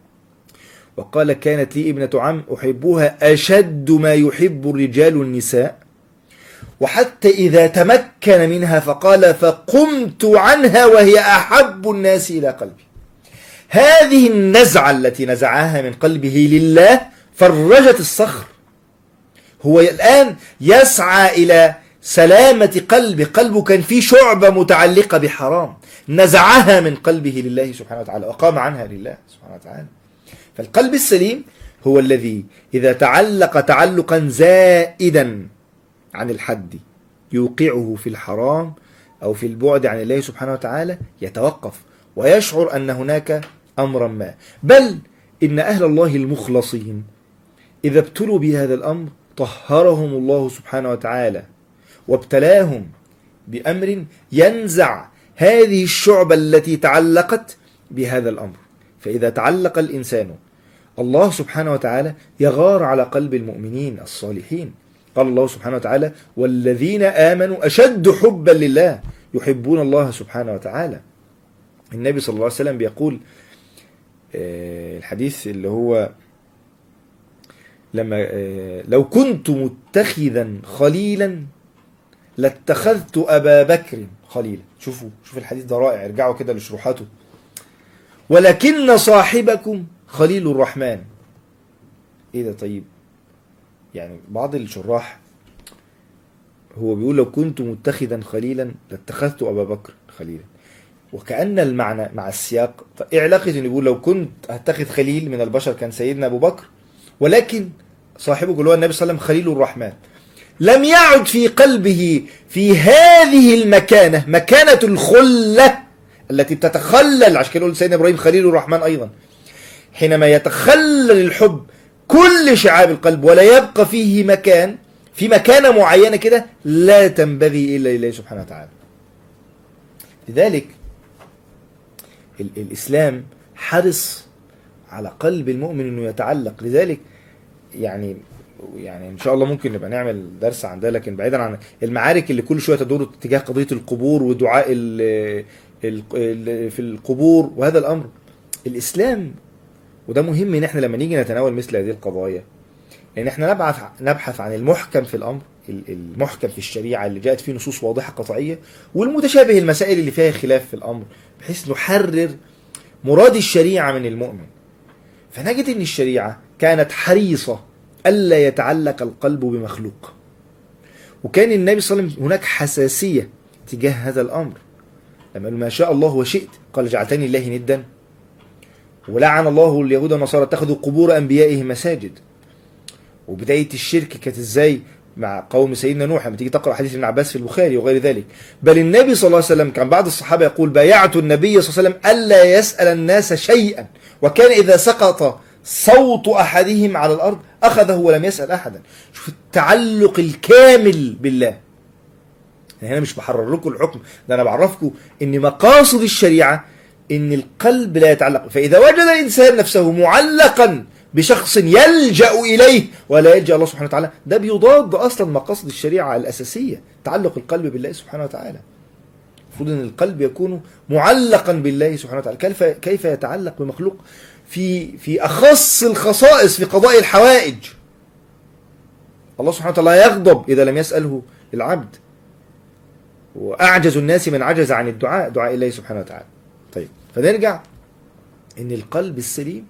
وقال كانت لي ابنة عم أحبها أشد ما يحب الرجال النساء وحتى إذا تمكن منها فقال فقمت عنها وهي أحب الناس إلى قلبي هذه النزعة التي نزعها من قلبه لله فرجت الصخر هو الآن يسعى إلى سلامة قلبه قلبه كان فيه شعبة متعلقة بحرام نزعها من قلبه لله سبحانه وتعالى وقام عنها لله سبحانه وتعالى فالقلب السليم هو الذي إذا تعلق تعلقا زائدا عن الحد يوقعه في الحرام أو في البعد عن الله سبحانه وتعالى يتوقف ويشعر أن هناك أمرا ما بل إن أهل الله المخلصين إذا ابتلوا بهذا الأمر طهرهم الله سبحانه وتعالى وابتلاهم بأمر ينزع هذه الشعبة التي تعلقت بهذا الأمر فإذا تعلق الإنسان الله سبحانه وتعالى يغار على قلب المؤمنين الصالحين قال الله سبحانه وتعالى والذين آمنوا أشد حبا لله يحبون الله سبحانه وتعالى النبي صلى الله عليه وسلم بيقول آه، الحديث اللي هو لما آه، لو كنت متخذا خليلا لاتخذت أبا بكر خليلا شوفوا شوفوا الحديث ده رائع ارجعوا كده لشروحاته ولكن صاحبكم خليل الرحمن ايه ده طيب يعني بعض الشراح هو بيقول لو كنت متخذا خليلا لاتخذت ابا بكر خليلا وكأن المعنى مع السياق طب ايه علاقة انه بيقول لو كنت هتخذ خليل من البشر كان سيدنا ابو بكر ولكن صاحبه اللي هو النبي صلى الله عليه وسلم خليل الرحمن لم يعد في قلبه في هذه المكانة مكانة الخلة التي بتتخلل عشان كده يقول سيدنا ابراهيم خليل الرحمن ايضا حينما يتخلل الحب كل شعاب القلب ولا يبقى فيه مكان في مكانة معينة كده لا تنبغي إلا لله سبحانه وتعالى لذلك ال- الإسلام حرص على قلب المؤمن أنه يتعلق لذلك يعني يعني ان شاء الله ممكن نبقى نعمل درس عن ده لكن بعيدا عن المعارك اللي كل شويه تدور تجاه قضيه القبور ودعاء ال ال ال في القبور وهذا الامر الاسلام وده مهم ان احنا لما نيجي نتناول مثل هذه القضايا لان احنا نبحث نبحث عن المحكم في الامر ال- المحكم في الشريعه اللي جاءت فيه نصوص واضحه قطعيه والمتشابه المسائل اللي فيها خلاف في الامر بحيث نحرر مراد الشريعه من المؤمن فنجد ان الشريعه كانت حريصه الا يتعلق القلب بمخلوق وكان النبي صلى الله عليه وسلم هناك حساسيه تجاه هذا الامر لما قال ما شاء الله وشئت قال جعلتني الله ندا ولعن الله اليهود والنصارى اتخذوا قبور انبيائهم مساجد وبدايه الشرك كانت ازاي مع قوم سيدنا نوح لما تيجي تقرا حديث ابن عباس في البخاري وغير ذلك بل النبي صلى الله عليه وسلم كان بعض الصحابه يقول بايعت النبي صلى الله عليه وسلم الا يسال الناس شيئا وكان اذا سقط صوت احدهم على الارض اخذه ولم يسال احدا شوف التعلق الكامل بالله يعني هنا مش بحرر لكم الحكم ده انا بعرفكم ان مقاصد الشريعه ان القلب لا يتعلق فاذا وجد الانسان نفسه معلقا بشخص يلجا اليه ولا يلجا الله سبحانه وتعالى ده بيضاد اصلا مقاصد الشريعه الاساسيه تعلق القلب بالله سبحانه وتعالى المفروض ان القلب يكون معلقا بالله سبحانه وتعالى كيف كيف يتعلق بمخلوق في في اخص الخصائص في قضاء الحوائج الله سبحانه وتعالى يغضب اذا لم يساله العبد واعجز الناس من عجز عن الدعاء دعاء الله سبحانه وتعالى طيب فنرجع ان القلب السليم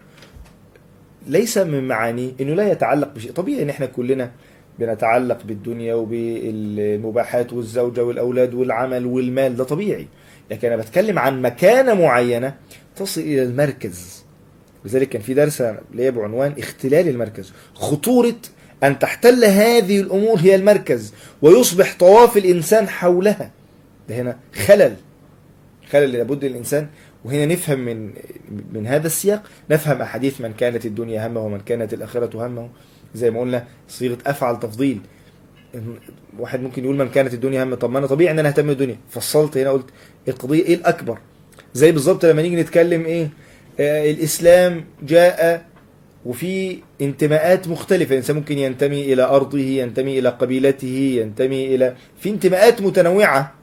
ليس من معانيه انه لا يتعلق بشيء طبيعي ان احنا كلنا بنتعلق بالدنيا وبالمباحات والزوجة والأولاد والعمل والمال ده طبيعي لكن أنا بتكلم عن مكانة معينة تصل إلى المركز لذلك كان في درس ليا بعنوان اختلال المركز خطورة أن تحتل هذه الأمور هي المركز ويصبح طواف الإنسان حولها ده هنا خلل خلل لابد الإنسان وهنا نفهم من من هذا السياق نفهم أحاديث من كانت الدنيا همه ومن كانت الآخرة همه زي ما قلنا صيغة أفعل تفضيل واحد ممكن يقول من كانت الدنيا هم طب ما انا طبيعي ان انا اهتم بالدنيا فصلت هنا قلت القضيه ايه الاكبر زي بالظبط لما نيجي نتكلم ايه آه الاسلام جاء وفي انتماءات مختلفة الإنسان ممكن ينتمي إلى أرضه ينتمي إلى قبيلته ينتمي إلى في انتماءات متنوعة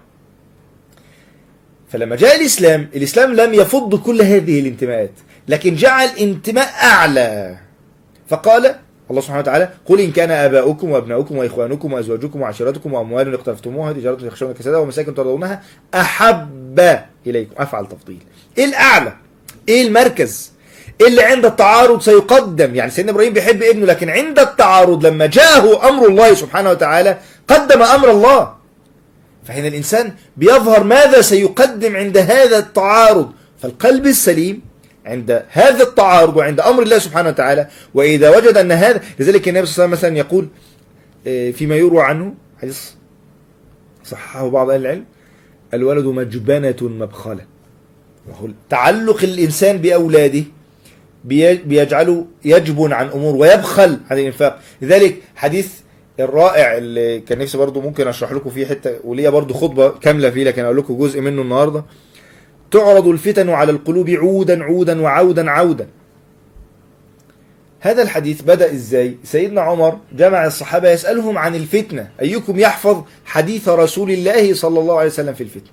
فلما جاء الإسلام الإسلام لم يفض كل هذه الانتماءات لكن جعل انتماء أعلى فقال الله سبحانه وتعالى قل إن كان آباؤكم وأبناؤكم وإخوانكم وأزواجكم وعشيرتكم وأموال اقترفتموها تجارة تخشون كسادها ومساكن ترضونها أحب إليكم أفعل تفضيل إيه الأعلى إيه المركز إيه اللي عند التعارض سيقدم يعني سيدنا إبراهيم بيحب ابنه لكن عند التعارض لما جاءه أمر الله سبحانه وتعالى قدم أمر الله فهنا الإنسان بيظهر ماذا سيقدم عند هذا التعارض فالقلب السليم عند هذا التعارض وعند امر الله سبحانه وتعالى واذا وجد ان هذا لذلك النبي صلى الله عليه وسلم مثلا يقول فيما يروى عنه حديث صححه بعض اهل العلم الولد مجبنة مبخلة تعلق الانسان باولاده بيجعله يجبن عن امور ويبخل عن الانفاق لذلك حديث الرائع اللي كان نفسي برضو ممكن اشرح لكم فيه حته وليا برضو خطبه كامله فيه لكن اقول لكم جزء منه النهارده تعرض الفتن على القلوب عودا عودا وعودا عودا هذا الحديث بدأ ازاي سيدنا عمر جمع الصحابة يسألهم عن الفتنة أيكم يحفظ حديث رسول الله صلى الله عليه وسلم في الفتنة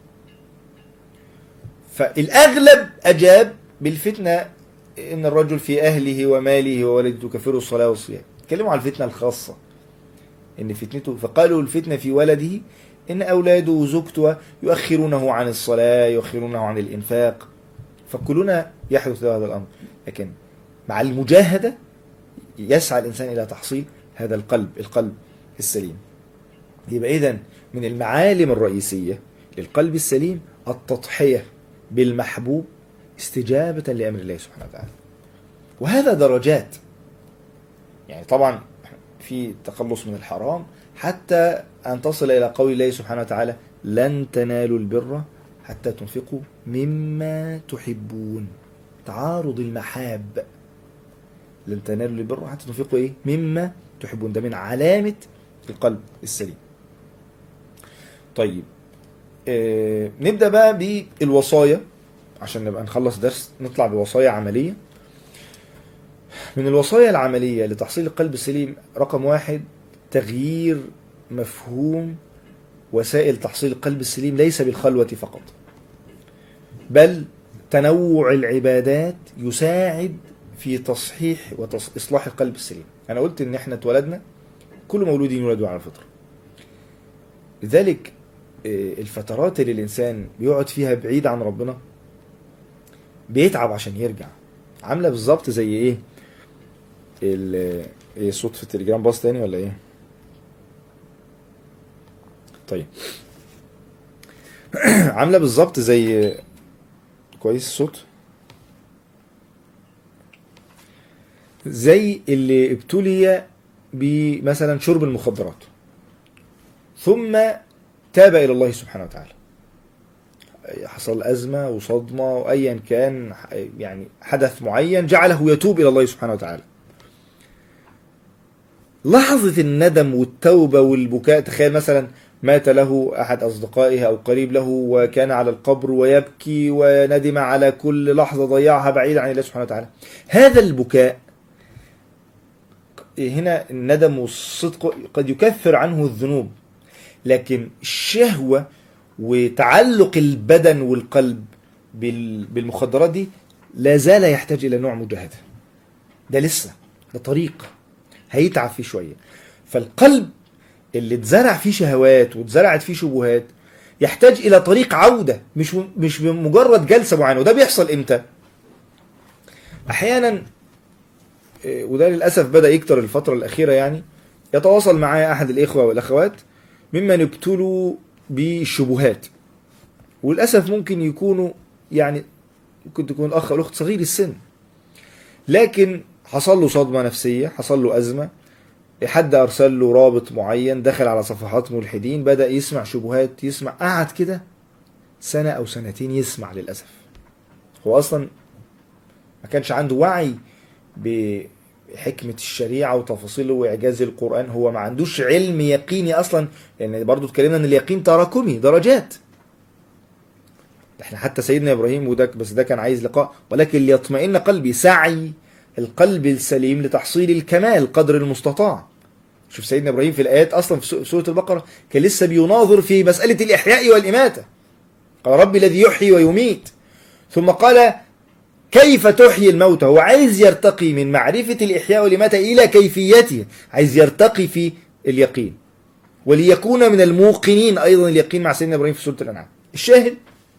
فالأغلب أجاب بالفتنة إن الرجل في أهله وماله وولده تكفره الصلاة والصيام اتكلموا عن الفتنة الخاصة إن فتنته فقالوا الفتنة في ولده إن أولاده وزوجته يؤخرونه عن الصلاة يؤخرونه عن الإنفاق فكلنا يحدث له هذا الأمر لكن مع المجاهدة يسعى الإنسان إلى تحصيل هذا القلب القلب السليم يبقى إذن من المعالم الرئيسية للقلب السليم التضحية بالمحبوب استجابة لأمر الله سبحانه وتعالى وهذا درجات يعني طبعا في التخلص من الحرام حتى أن تصل إلى قول الله سبحانه وتعالى لن تنالوا البر حتى تنفقوا مما تحبون تعارض المحاب لن تنالوا البر حتى تنفقوا ايه مما تحبون ده من علامة القلب السليم طيب آه نبدأ بقى بالوصايا عشان نبقى نخلص درس نطلع بوصايا عملية من الوصايا العملية لتحصيل القلب السليم رقم واحد تغيير مفهوم وسائل تحصيل القلب السليم ليس بالخلوة فقط بل تنوع العبادات يساعد في تصحيح وإصلاح القلب السليم أنا قلت إن إحنا اتولدنا كل مولود يولد على الفطرة لذلك الفترات اللي الإنسان بيقعد فيها بعيد عن ربنا بيتعب عشان يرجع عاملة بالظبط زي إيه ايه الصوت في التليجرام باص تاني ولا ايه طيب عامله بالظبط زي كويس الصوت زي اللي ابتلي بمثلا شرب المخدرات ثم تاب الى الله سبحانه وتعالى حصل أزمة وصدمة وأيا كان يعني حدث معين جعله يتوب إلى الله سبحانه وتعالى لحظة الندم والتوبة والبكاء تخيل مثلا مات له أحد أصدقائه أو قريب له وكان على القبر ويبكي وندم على كل لحظة ضيعها بعيد عن الله سبحانه وتعالى هذا البكاء هنا الندم والصدق قد يكفر عنه الذنوب لكن الشهوة وتعلق البدن والقلب بالمخدرات دي لا زال يحتاج إلى نوع مجاهدة ده لسه ده طريق هيتعب فيه شوية فالقلب اللي اتزرع فيه شهوات واتزرعت فيه شبهات يحتاج الى طريق عودة مش مش بمجرد جلسة معينة وده بيحصل امتى احيانا وده للاسف بدا يكتر الفترة الاخيرة يعني يتواصل معايا احد الاخوة والاخوات ممن ابتلوا بالشبهات وللاسف ممكن يكونوا يعني ممكن تكون الاخ او الاخت صغير السن لكن حصل له صدمة نفسية حصل له أزمة حد أرسل له رابط معين دخل على صفحات ملحدين بدأ يسمع شبهات يسمع قعد كده سنة أو سنتين يسمع للأسف هو أصلا ما كانش عنده وعي بحكمة الشريعة وتفاصيله وإعجاز القرآن هو ما عندوش علم يقيني أصلا لأن يعني برضو اتكلمنا أن اليقين تراكمي درجات احنا حتى سيدنا إبراهيم وده بس ده كان عايز لقاء ولكن ليطمئن قلبي سعي القلب السليم لتحصيل الكمال قدر المستطاع شوف سيدنا ابراهيم في الايات اصلا في سوره البقره كان لسه بيناظر في مساله الاحياء والاماته قال ربي الذي يحيي ويميت ثم قال كيف تحيي الموتى هو عايز يرتقي من معرفه الاحياء والاماته الى كيفيته عايز يرتقي في اليقين وليكون من الموقنين ايضا اليقين مع سيدنا ابراهيم في سوره الانعام الشاهد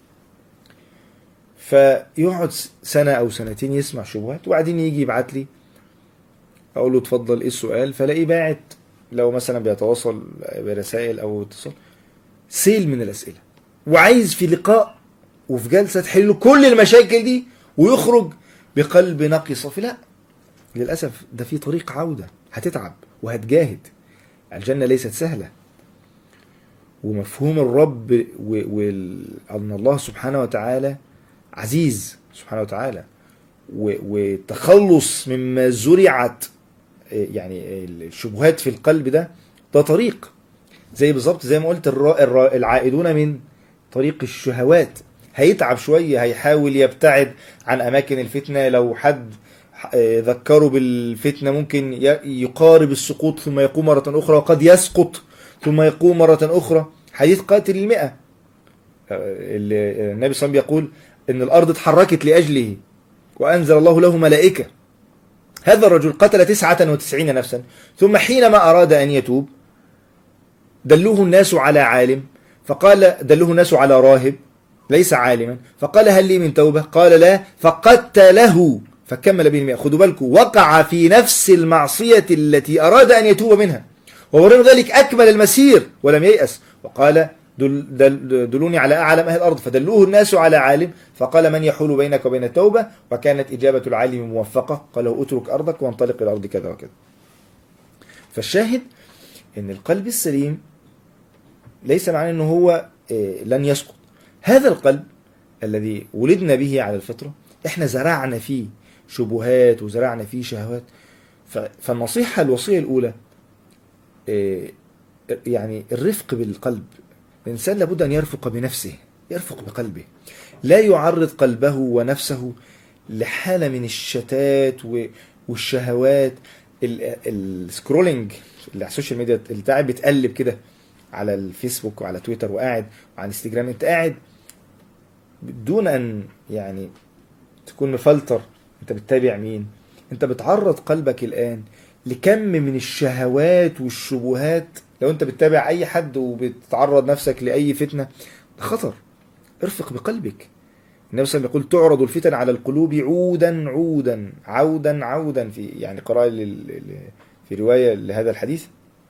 فيقعد سنة أو سنتين يسمع شبهات وبعدين يجي يبعت لي أقول له اتفضل إيه السؤال فلاقيه باعت لو مثلا بيتواصل برسائل أو اتصال سيل من الأسئلة وعايز في لقاء وفي جلسة تحل كل المشاكل دي ويخرج بقلب نقي صافي لا للأسف ده في طريق عودة هتتعب وهتجاهد الجنة ليست سهلة ومفهوم الرب وأن الله سبحانه وتعالى عزيز سبحانه وتعالى والتخلص مما زرعت يعني الشبهات في القلب ده ده طريق زي بالظبط زي ما قلت العائدون من طريق الشهوات هيتعب شوية هيحاول يبتعد عن أماكن الفتنة لو حد آه، ذكروا بالفتنة ممكن ي- يقارب السقوط ثم يقوم مرة أخرى وقد يسقط ثم يقوم مرة أخرى حديث قاتل المئة آه، اللي- النبي صلى الله عليه وسلم يقول إن الأرض اتحركت لأجله وأنزل الله له ملائكة هذا الرجل قتل تسعة وتسعين نفسا ثم حينما أراد أن يتوب دلوه الناس على عالم فقال دلوه الناس على راهب ليس عالما فقال هل لي من توبة قال لا فقتله فكمل به المئة خدوا بالكم وقع في نفس المعصية التي أراد أن يتوب منها ورغم ذلك أكمل المسير ولم ييأس وقال دل دل دلوني على أعلم أهل الأرض فدلوه الناس على عالم فقال من يحول بينك وبين التوبة وكانت إجابة العالم موفقة قال له اترك أرضك وانطلق إلى أرض كذا وكذا فالشاهد أن القلب السليم ليس معناه أنه هو آه، لن يسقط هذا القلب الذي ولدنا به على الفطرة احنا زرعنا فيه شبهات وزرعنا فيه شهوات ف- فالنصيحة الوصية الأولى آه، يعني الرفق بالقلب الإنسان لابد أن يرفق بنفسه يرفق بقلبه لا يعرض قلبه ونفسه لحالة من الشتات و- والشهوات ال- السكرولينج اللي على السوشيال ميديا اللي انت قاعد بتقلب كده على الفيسبوك وعلى تويتر وقاعد وعلى انستجرام انت قاعد دون ان يعني تكون مفلتر انت بتتابع مين انت بتعرض قلبك الان لكم من الشهوات والشبهات لو انت بتتابع اي حد وبتعرض نفسك لاي فتنه ده خطر ارفق بقلبك النبي صلى الله عليه وسلم يقول تعرض الفتن على القلوب عودا عودا عودا عودا في يعني قراءة لل- لل- في رواية لهذا الحديث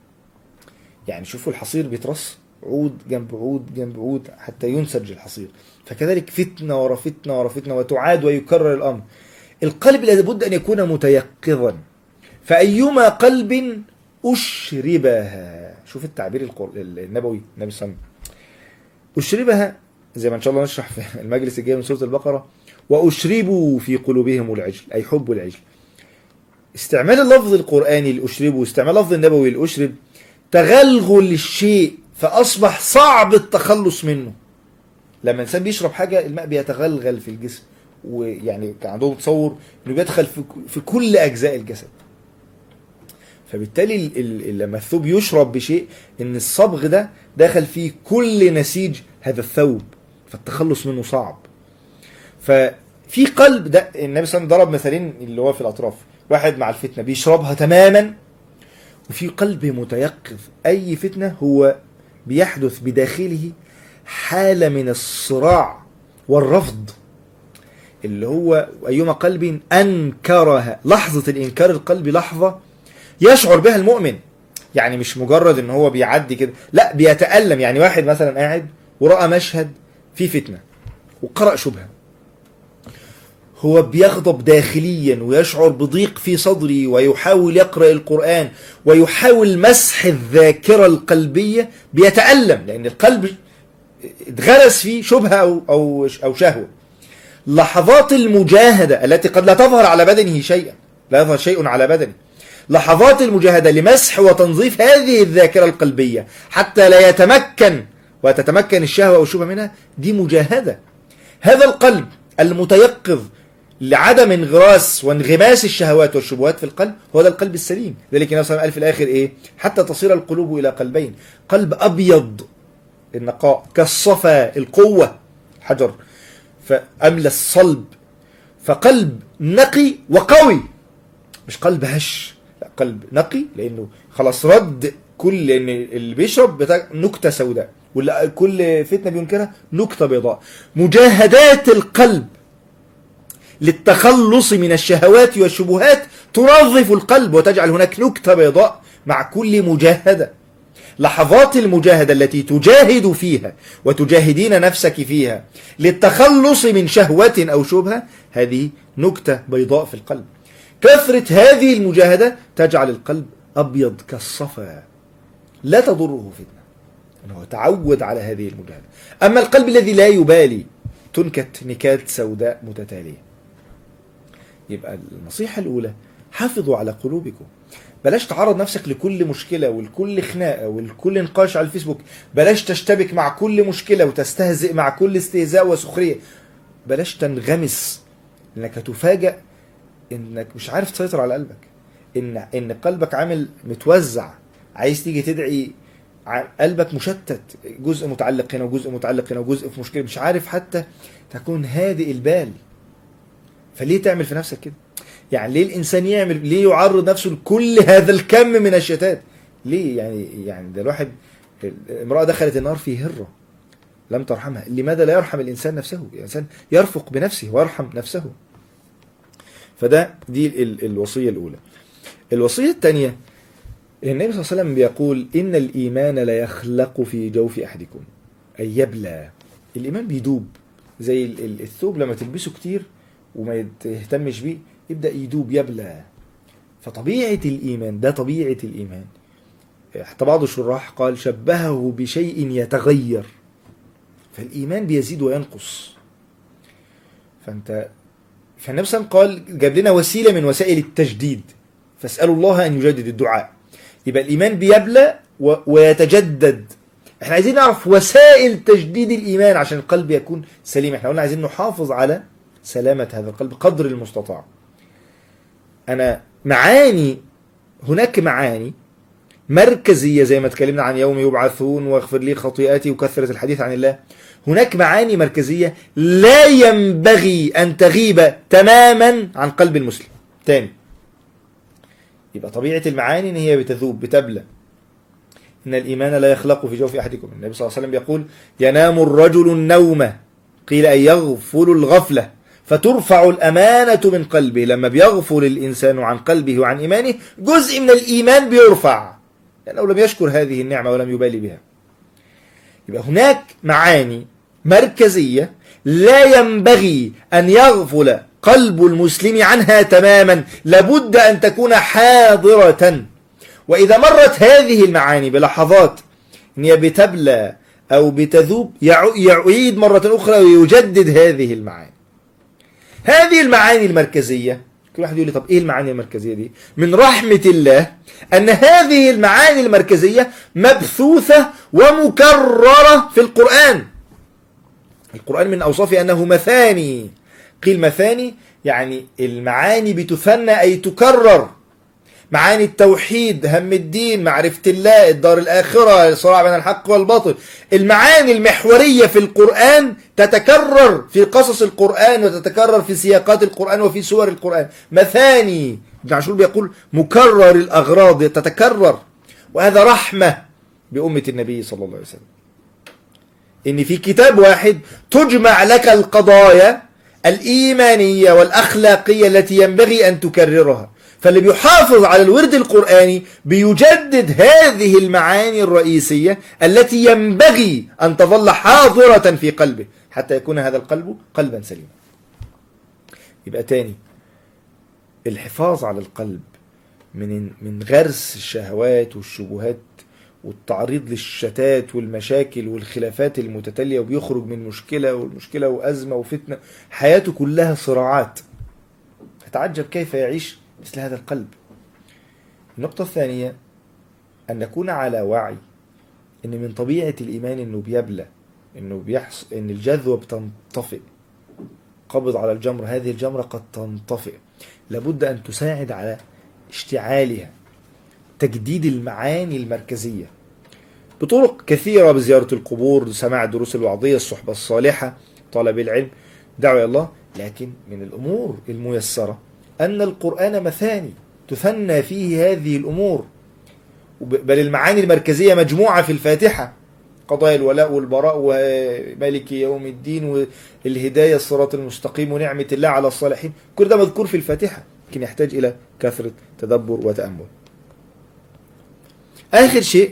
يعني شوفوا الحصير بيترص عود جنب عود جنب عود حتى ينسج الحصير فكذلك فتنة ورا فتنة ورا فتنة وتعاد ويكرر الأمر القلب لابد أن يكون متيقظا فأيما قلب أشربها شوف التعبير القر- النبوي النبي صلى الله عليه وسلم أشربها زي ما إن شاء الله نشرح في المجلس الجاي من سورة البقرة وأشربوا في قلوبهم العجل أي حب العجل استعمال اللفظ القرآني لأشربه واستعمال اللفظ النبوي لأشرب تغلغل الشيء فأصبح صعب التخلص منه لما الإنسان بيشرب حاجة الماء بيتغلغل في الجسم ويعني كان عندهم تصور انه بيدخل في في كل اجزاء الجسد فبالتالي ال- ال- لما الثوب يشرب بشيء ان الصبغ ده دخل فيه كل نسيج هذا الثوب فالتخلص منه صعب ففي قلب ده النبي صلى الله عليه وسلم ضرب مثالين اللي هو في الاطراف واحد مع الفتنه بيشربها تماما وفي قلب متيقظ اي فتنه هو بيحدث بداخله حاله من الصراع والرفض اللي هو ايما قلب انكرها لحظه الانكار القلبي لحظه يشعر بها المؤمن يعني مش مجرد ان هو بيعدي كده لا بيتالم يعني واحد مثلا قاعد وراى مشهد فيه فتنه وقرا شبهه هو بيغضب داخليا ويشعر بضيق في صدره ويحاول يقرا القران ويحاول مسح الذاكره القلبيه بيتالم لان القلب اتغرس فيه شبهه او او او شهوه لحظات المجاهدة التي قد لا تظهر على بدنه شيئا لا يظهر شيء على بدنه لحظات المجاهدة لمسح وتنظيف هذه الذاكرة القلبية حتى لا يتمكن وتتمكن الشهوة أو الشبهة منها دي مجاهدة هذا القلب المتيقظ لعدم انغراس وانغماس الشهوات والشبهات في القلب هو ده القلب السليم ذلك النبي صلى الله عليه وسلم قال في الآخر إيه حتى تصير القلوب إلى قلبين قلب أبيض النقاء كالصفا القوة حجر فأملى الصلب فقلب نقي وقوي مش قلب هش لا قلب نقي لأنه خلاص رد كل لأن اللي بيشرب بتاع نكتة سوداء واللي كل فتنة بينكرها نكتة بيضاء مجاهدات القلب للتخلص من الشهوات والشبهات تنظف القلب وتجعل هناك نكتة بيضاء مع كل مجاهدة لحظات المجاهدة التي تجاهد فيها وتجاهدين نفسك فيها للتخلص من شهوة أو شبهة هذه نكتة بيضاء في القلب كثرة هذه المجاهدة تجعل القلب أبيض كالصفا لا تضره فتنة أنه تعود على هذه المجاهدة أما القلب الذي لا يبالي تنكت نكات سوداء متتالية يبقى النصيحة الأولى حافظوا على قلوبكم بلاش تعرض نفسك لكل مشكلة ولكل خناقة ولكل نقاش على الفيسبوك بلاش تشتبك مع كل مشكلة وتستهزئ مع كل استهزاء وسخرية بلاش تنغمس لأنك هتفاجأ انك مش عارف تسيطر على قلبك ان ان قلبك عامل متوزع عايز تيجي تدعي ع- قلبك مشتت جزء متعلق هنا وجزء متعلق هنا وجزء في مشكله مش عارف حتى تكون هادئ البال فليه تعمل في نفسك كده يعني ليه الانسان يعمل ليه يعرض نفسه لكل هذا الكم من الشتات ليه يعني يعني ده الواحد امراه دخلت النار في هره لم ترحمها لماذا لا يرحم الانسان نفسه الانسان يرفق بنفسه ويرحم نفسه فده دي ال- ال- الوصيه الاولى الوصيه الثانيه النبي صلى الله عليه وسلم بيقول ان الايمان لا يخلق في جوف احدكم اي يبلى الايمان بيدوب زي ال- ال- الثوب لما تلبسه كتير وما تهتمش بيه يبدا يدوب يبلى فطبيعه الايمان ده طبيعه الايمان حتى بعض الشراح قال شبهه بشيء يتغير فالايمان بيزيد وينقص فانت فالنبي صلى الله عليه وسلم قال جاب لنا وسيله من وسائل التجديد فاسالوا الله ان يجدد الدعاء يبقى الايمان بيبلى و- ويتجدد احنا عايزين نعرف وسائل تجديد الايمان عشان القلب يكون سليم احنا قلنا عايزين نحافظ على سلامه هذا القلب قدر المستطاع انا معاني هناك معاني مركزيه زي ما اتكلمنا عن يوم يبعثون واغفر لي خطيئتي وكثره الحديث عن الله هناك معاني مركزيه لا ينبغي ان تغيب تماما عن قلب المسلم تاني يبقى طبيعه المعاني ان هي بتذوب بتبلى ان الايمان لا يخلق في جوف احدكم النبي صلى الله عليه وسلم يقول ينام الرجل النوم قيل ان يغفل الغفله فترفع الامانه من قلبه لما بيغفل الانسان عن قلبه وعن ايمانه جزء من الايمان بيرفع لانه لم يشكر هذه النعمه ولم يبالي بها يبقى هناك معاني مركزيه لا ينبغي ان يغفل قلب المسلم عنها تماما لابد ان تكون حاضره واذا مرت هذه المعاني بلحظات ان هي بتبلى او بتذوب يع- يعيد مره اخرى ويجدد هذه المعاني هذه المعاني المركزيه كل واحد يقول لي طب ايه المعاني المركزيه دي من رحمه الله ان هذه المعاني المركزيه مبثوثه ومكرره في القران القرآن من أوصافه أنه مثاني قيل مثاني يعني المعاني بتثنى أي تكرر معاني التوحيد هم الدين معرفة الله الدار الآخرة الصراع بين الحق والباطل المعاني المحورية في القرآن تتكرر في قصص القرآن وتتكرر في سياقات القرآن وفي سور القرآن مثاني ابن عاشور بيقول مكرر الأغراض تتكرر وهذا رحمة بأمة النبي صلى الله عليه وسلم ان في كتاب واحد تجمع لك القضايا الايمانيه والاخلاقيه التي ينبغي ان تكررها فاللي بيحافظ على الورد القراني بيجدد هذه المعاني الرئيسيه التي ينبغي ان تظل حاضره في قلبه حتى يكون هذا القلب قلبا سليما يبقى تاني الحفاظ على القلب من من غرس الشهوات والشبهات والتعريض للشتات والمشاكل والخلافات المتتالية وبيخرج من مشكلة والمشكلة وأزمة وفتنة حياته كلها صراعات أتعجب كيف يعيش مثل هذا القلب النقطة الثانية أن نكون على وعي أن من طبيعة الإيمان أنه بيبلى أنه بيحصل أن الجذوة بتنطفئ قبض على الجمر هذه الجمرة قد تنطفئ لابد أن تساعد على اشتعالها تجديد المعاني المركزية بطرق كثيرة بزيارة القبور سماع الدروس الوعظية الصحبة الصالحة طلب العلم دعوة إلى الله لكن من الأمور الميسرة أن القرآن مثاني تثنى فيه هذه الأمور وب- بل المعاني المركزية مجموعة في الفاتحة قضايا الولاء والبراء ومالك يوم الدين والهداية الصراط المستقيم ونعمة الله على الصالحين كل ده مذكور في الفاتحة لكن يحتاج إلى كثرة تدبر وتأمل آخر شيء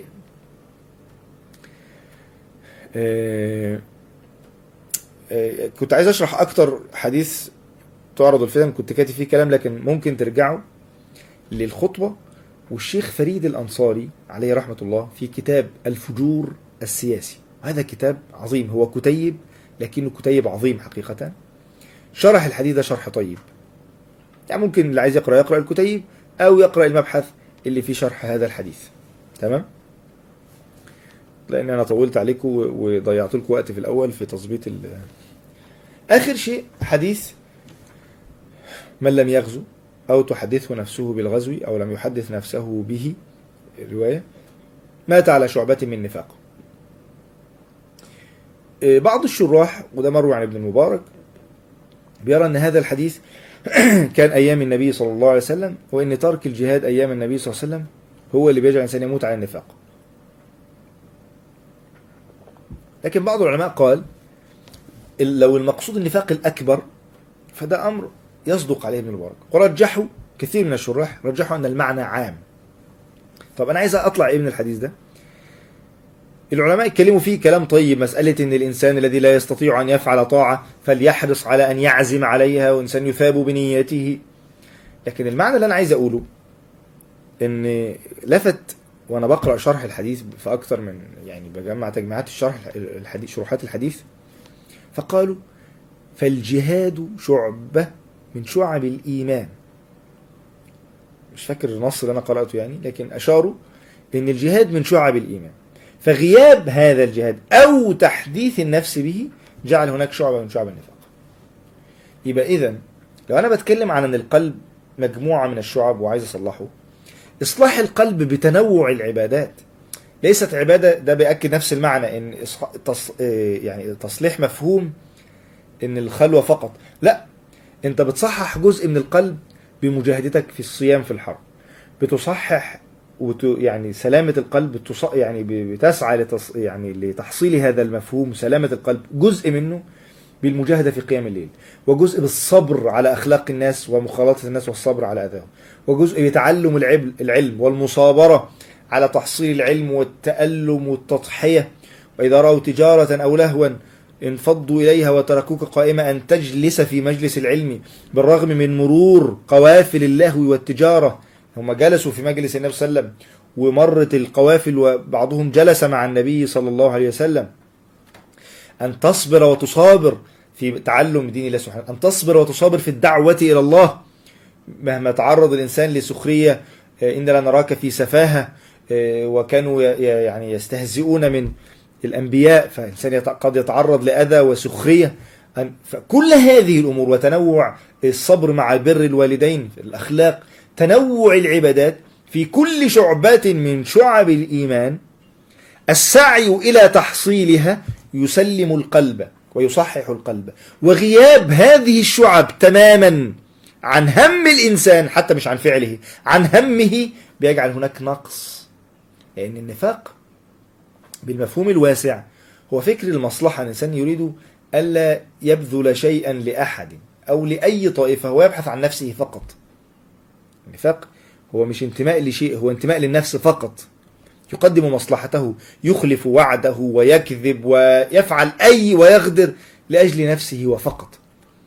آه، آه، كنت عايز أشرح أكتر حديث تعرض الفتن كنت كاتب فيه كلام لكن ممكن ترجعوا للخطبة والشيخ فريد الأنصاري عليه رحمة الله في كتاب الفجور السياسي هذا كتاب عظيم هو كتيب لكنه كتيب عظيم حقيقة شرح الحديث ده شرح طيب يعني ممكن اللي عايز يقرأ يقرأ الكتيب أو يقرأ المبحث اللي فيه شرح هذا الحديث تمام لأن أنا طولت عليكم وضيعت لكم وقت في الأول في تظبيط ال آخر شيء حديث من لم يغزو أو تحدثه نفسه بالغزو أو لم يحدث نفسه به رواية مات على شعبة من نفاق إيه، بعض الشراح وده مروي عن ابن المبارك بيرى أن هذا الحديث كان أيام النبي صلى الله عليه وسلم وأن ترك الجهاد أيام النبي صلى الله عليه وسلم هو اللي بيجعل الإنسان يموت على النفاق لكن بعض العلماء قال ال- لو المقصود النفاق الأكبر فده أمر يصدق عليه ابن المبارك ورجحوا كثير من الشراح رجحوا أن المعنى عام طب أنا عايز أطلع إيه من الحديث ده العلماء اتكلموا فيه كلام طيب مسألة أن الإنسان الذي لا يستطيع أن يفعل طاعة فليحرص على أن يعزم عليها وإنسان يثاب بنيته لكن المعنى اللي أنا عايز أقوله أن لفت وأنا بقرأ شرح الحديث في أكتر من يعني بجمع تجميعات الشرح الحديث شروحات الحديث فقالوا فالجهاد شعبة من شعب الإيمان مش فاكر النص اللي أنا قرأته يعني لكن أشاروا أن الجهاد من شعب الإيمان فغياب هذا الجهاد أو تحديث النفس به جعل هناك شعبة من شعب النفاق يبقى إذا لو أنا بتكلم عن أن القلب مجموعة من الشعب وعايز أصلحه إصلاح القلب بتنوع العبادات ليست عبادة ده بيأكد نفس المعنى إن إصح- تص... إيه يعني تصليح مفهوم إن الخلوة فقط لا أنت بتصحح جزء من القلب بمجاهدتك في الصيام في الحرب بتصحح وت... يعني سلامة القلب بتص... يعني ب- بتسعى لتص... يعني لتحصيل هذا المفهوم سلامة القلب جزء منه بالمجاهدة في قيام الليل وجزء بالصبر على أخلاق الناس ومخالطة الناس والصبر على أذاهم وجزء بتعلم العلم, العلم والمصابرة على تحصيل العلم والتألم والتضحية وإذا رأوا تجارة أو لهوا انفضوا إليها وتركوك قائمة أن تجلس في مجلس العلم بالرغم من مرور قوافل اللهو والتجارة هم جلسوا في مجلس النبي صلى الله عليه وسلم ومرت القوافل وبعضهم جلس مع النبي صلى الله عليه وسلم أن تصبر وتصابر في تعلم دين الله سبحانه أن تصبر وتصابر في الدعوة إلى الله مهما تعرض الإنسان لسخرية آه، إن لا نراك في سفاهة آه، وكانوا ي- ي- يعني يستهزئون من الأنبياء فإنسان يت- قد يتعرض لأذى وسخرية أن- فكل هذه الأمور وتنوع الصبر مع بر الوالدين في الأخلاق تنوع العبادات في كل شعبات من شعب الإيمان السعي إلى تحصيلها يسلم القلب ويصحح القلب وغياب هذه الشعب تماما عن هم الإنسان حتى مش عن فعله عن همه بيجعل هناك نقص لأن النفاق بالمفهوم الواسع هو فكر المصلحة الإنسان يريد ألا يبذل شيئا لأحد أو لأي طائفة هو يبحث عن نفسه فقط النفاق هو مش انتماء لشيء هو انتماء للنفس فقط يقدم مصلحته يخلف وعده ويكذب ويفعل أي ويغدر لأجل نفسه وفقط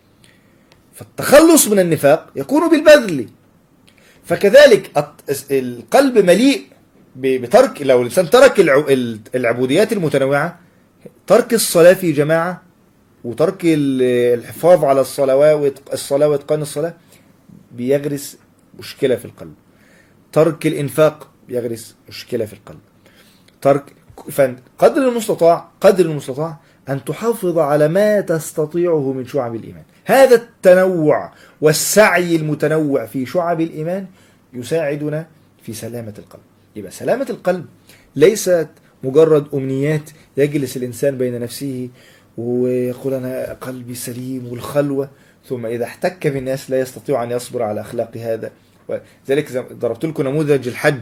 فالتخلص من النفاق يكون بالبذل فكذلك الت- القلب مليء ب- بترك لو الإنسان ترك الع- ال- العبوديات المتنوعة ترك الصلاة في جماعة وترك ال- الحفاظ على الصلوات الصلاة وإتقان الصلاة بيغرس مشكلة في القلب ترك الإنفاق بيغرس مشكلة في القلب ترك فقدر المستطاع قدر المستطاع أن تحافظ على ما تستطيعه من شعب الإيمان هذا التنوع والسعي المتنوع في شعب الإيمان يساعدنا في سلامة القلب يبقى سلامة القلب ليست مجرد أمنيات يجلس الإنسان بين نفسه ويقول أنا قلبي سليم والخلوة ثم إذا احتك بالناس لا يستطيع أن يصبر على أخلاق هذا ذلك زي- ضربت لكم نموذج الحج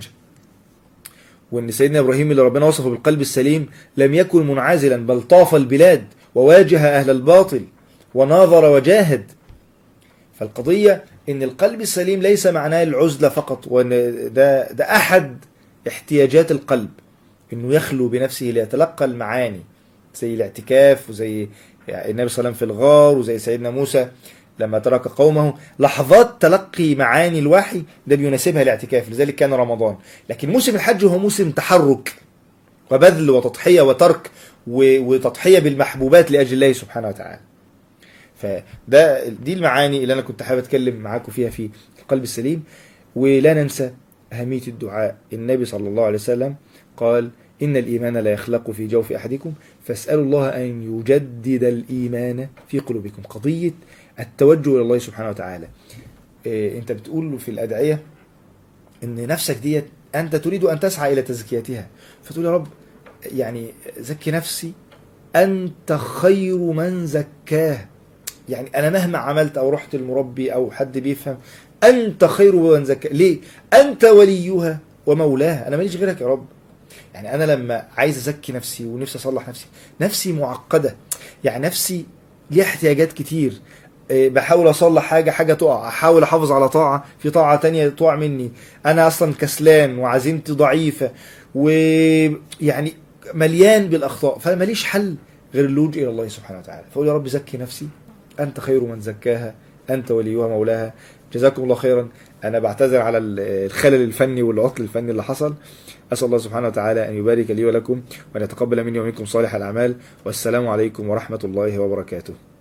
وان سيدنا ابراهيم اللي ربنا وصفه بالقلب السليم لم يكن منعزلا بل طاف البلاد وواجه اهل الباطل وناظر وجاهد فالقضيه ان القلب السليم ليس معناه العزله فقط وان ده ده احد احتياجات القلب انه يخلو بنفسه ليتلقى المعاني زي الاعتكاف وزي يعني النبي صلى الله عليه وسلم في الغار وزي سيدنا موسى لما ترك قومه لحظات تلقي معاني الوحي ده بيناسبها الاعتكاف لذلك كان رمضان لكن موسم الحج هو موسم تحرك وبذل وتضحية وترك و- وتضحية بالمحبوبات لأجل الله سبحانه وتعالى فده دي المعاني اللي أنا كنت حابب أتكلم معاكم فيها في القلب السليم ولا ننسى أهمية الدعاء النبي صلى الله عليه وسلم قال إن الإيمان لا يخلق في جوف أحدكم فاسألوا الله أن يجدد الإيمان في قلوبكم قضية التوجه إلى الله سبحانه وتعالى إيه انت بتقول له في الادعيه ان نفسك ديت انت تريد ان تسعى الى تزكيتها فتقول يا رب يعني زكي نفسي انت خير من زكاه يعني انا مهما عملت او رحت المربي او حد بيفهم انت خير من زكاه ليه انت وليها ومولاها انا ماليش غيرك يا رب يعني انا لما عايز ازكي نفسي ونفسي اصلح نفسي نفسي معقده يعني نفسي ليها احتياجات كتير إيه، بحاول اصلح حاجه حاجه تقع احاول احافظ على طاعه في طاعه تانية تقع مني انا اصلا كسلان وعزيمتي ضعيفه ويعني مليان بالاخطاء فانا ماليش حل غير اللجوء الى الله سبحانه وتعالى فاقول يا رب زكي نفسي انت خير من زكاها انت وليها مولاها جزاكم الله خيرا انا بعتذر على الخلل الفني والعطل الفني اللي حصل اسال الله سبحانه وتعالى ان يبارك لي ولكم وان يتقبل مني ومنكم صالح الاعمال والسلام عليكم ورحمه الله وبركاته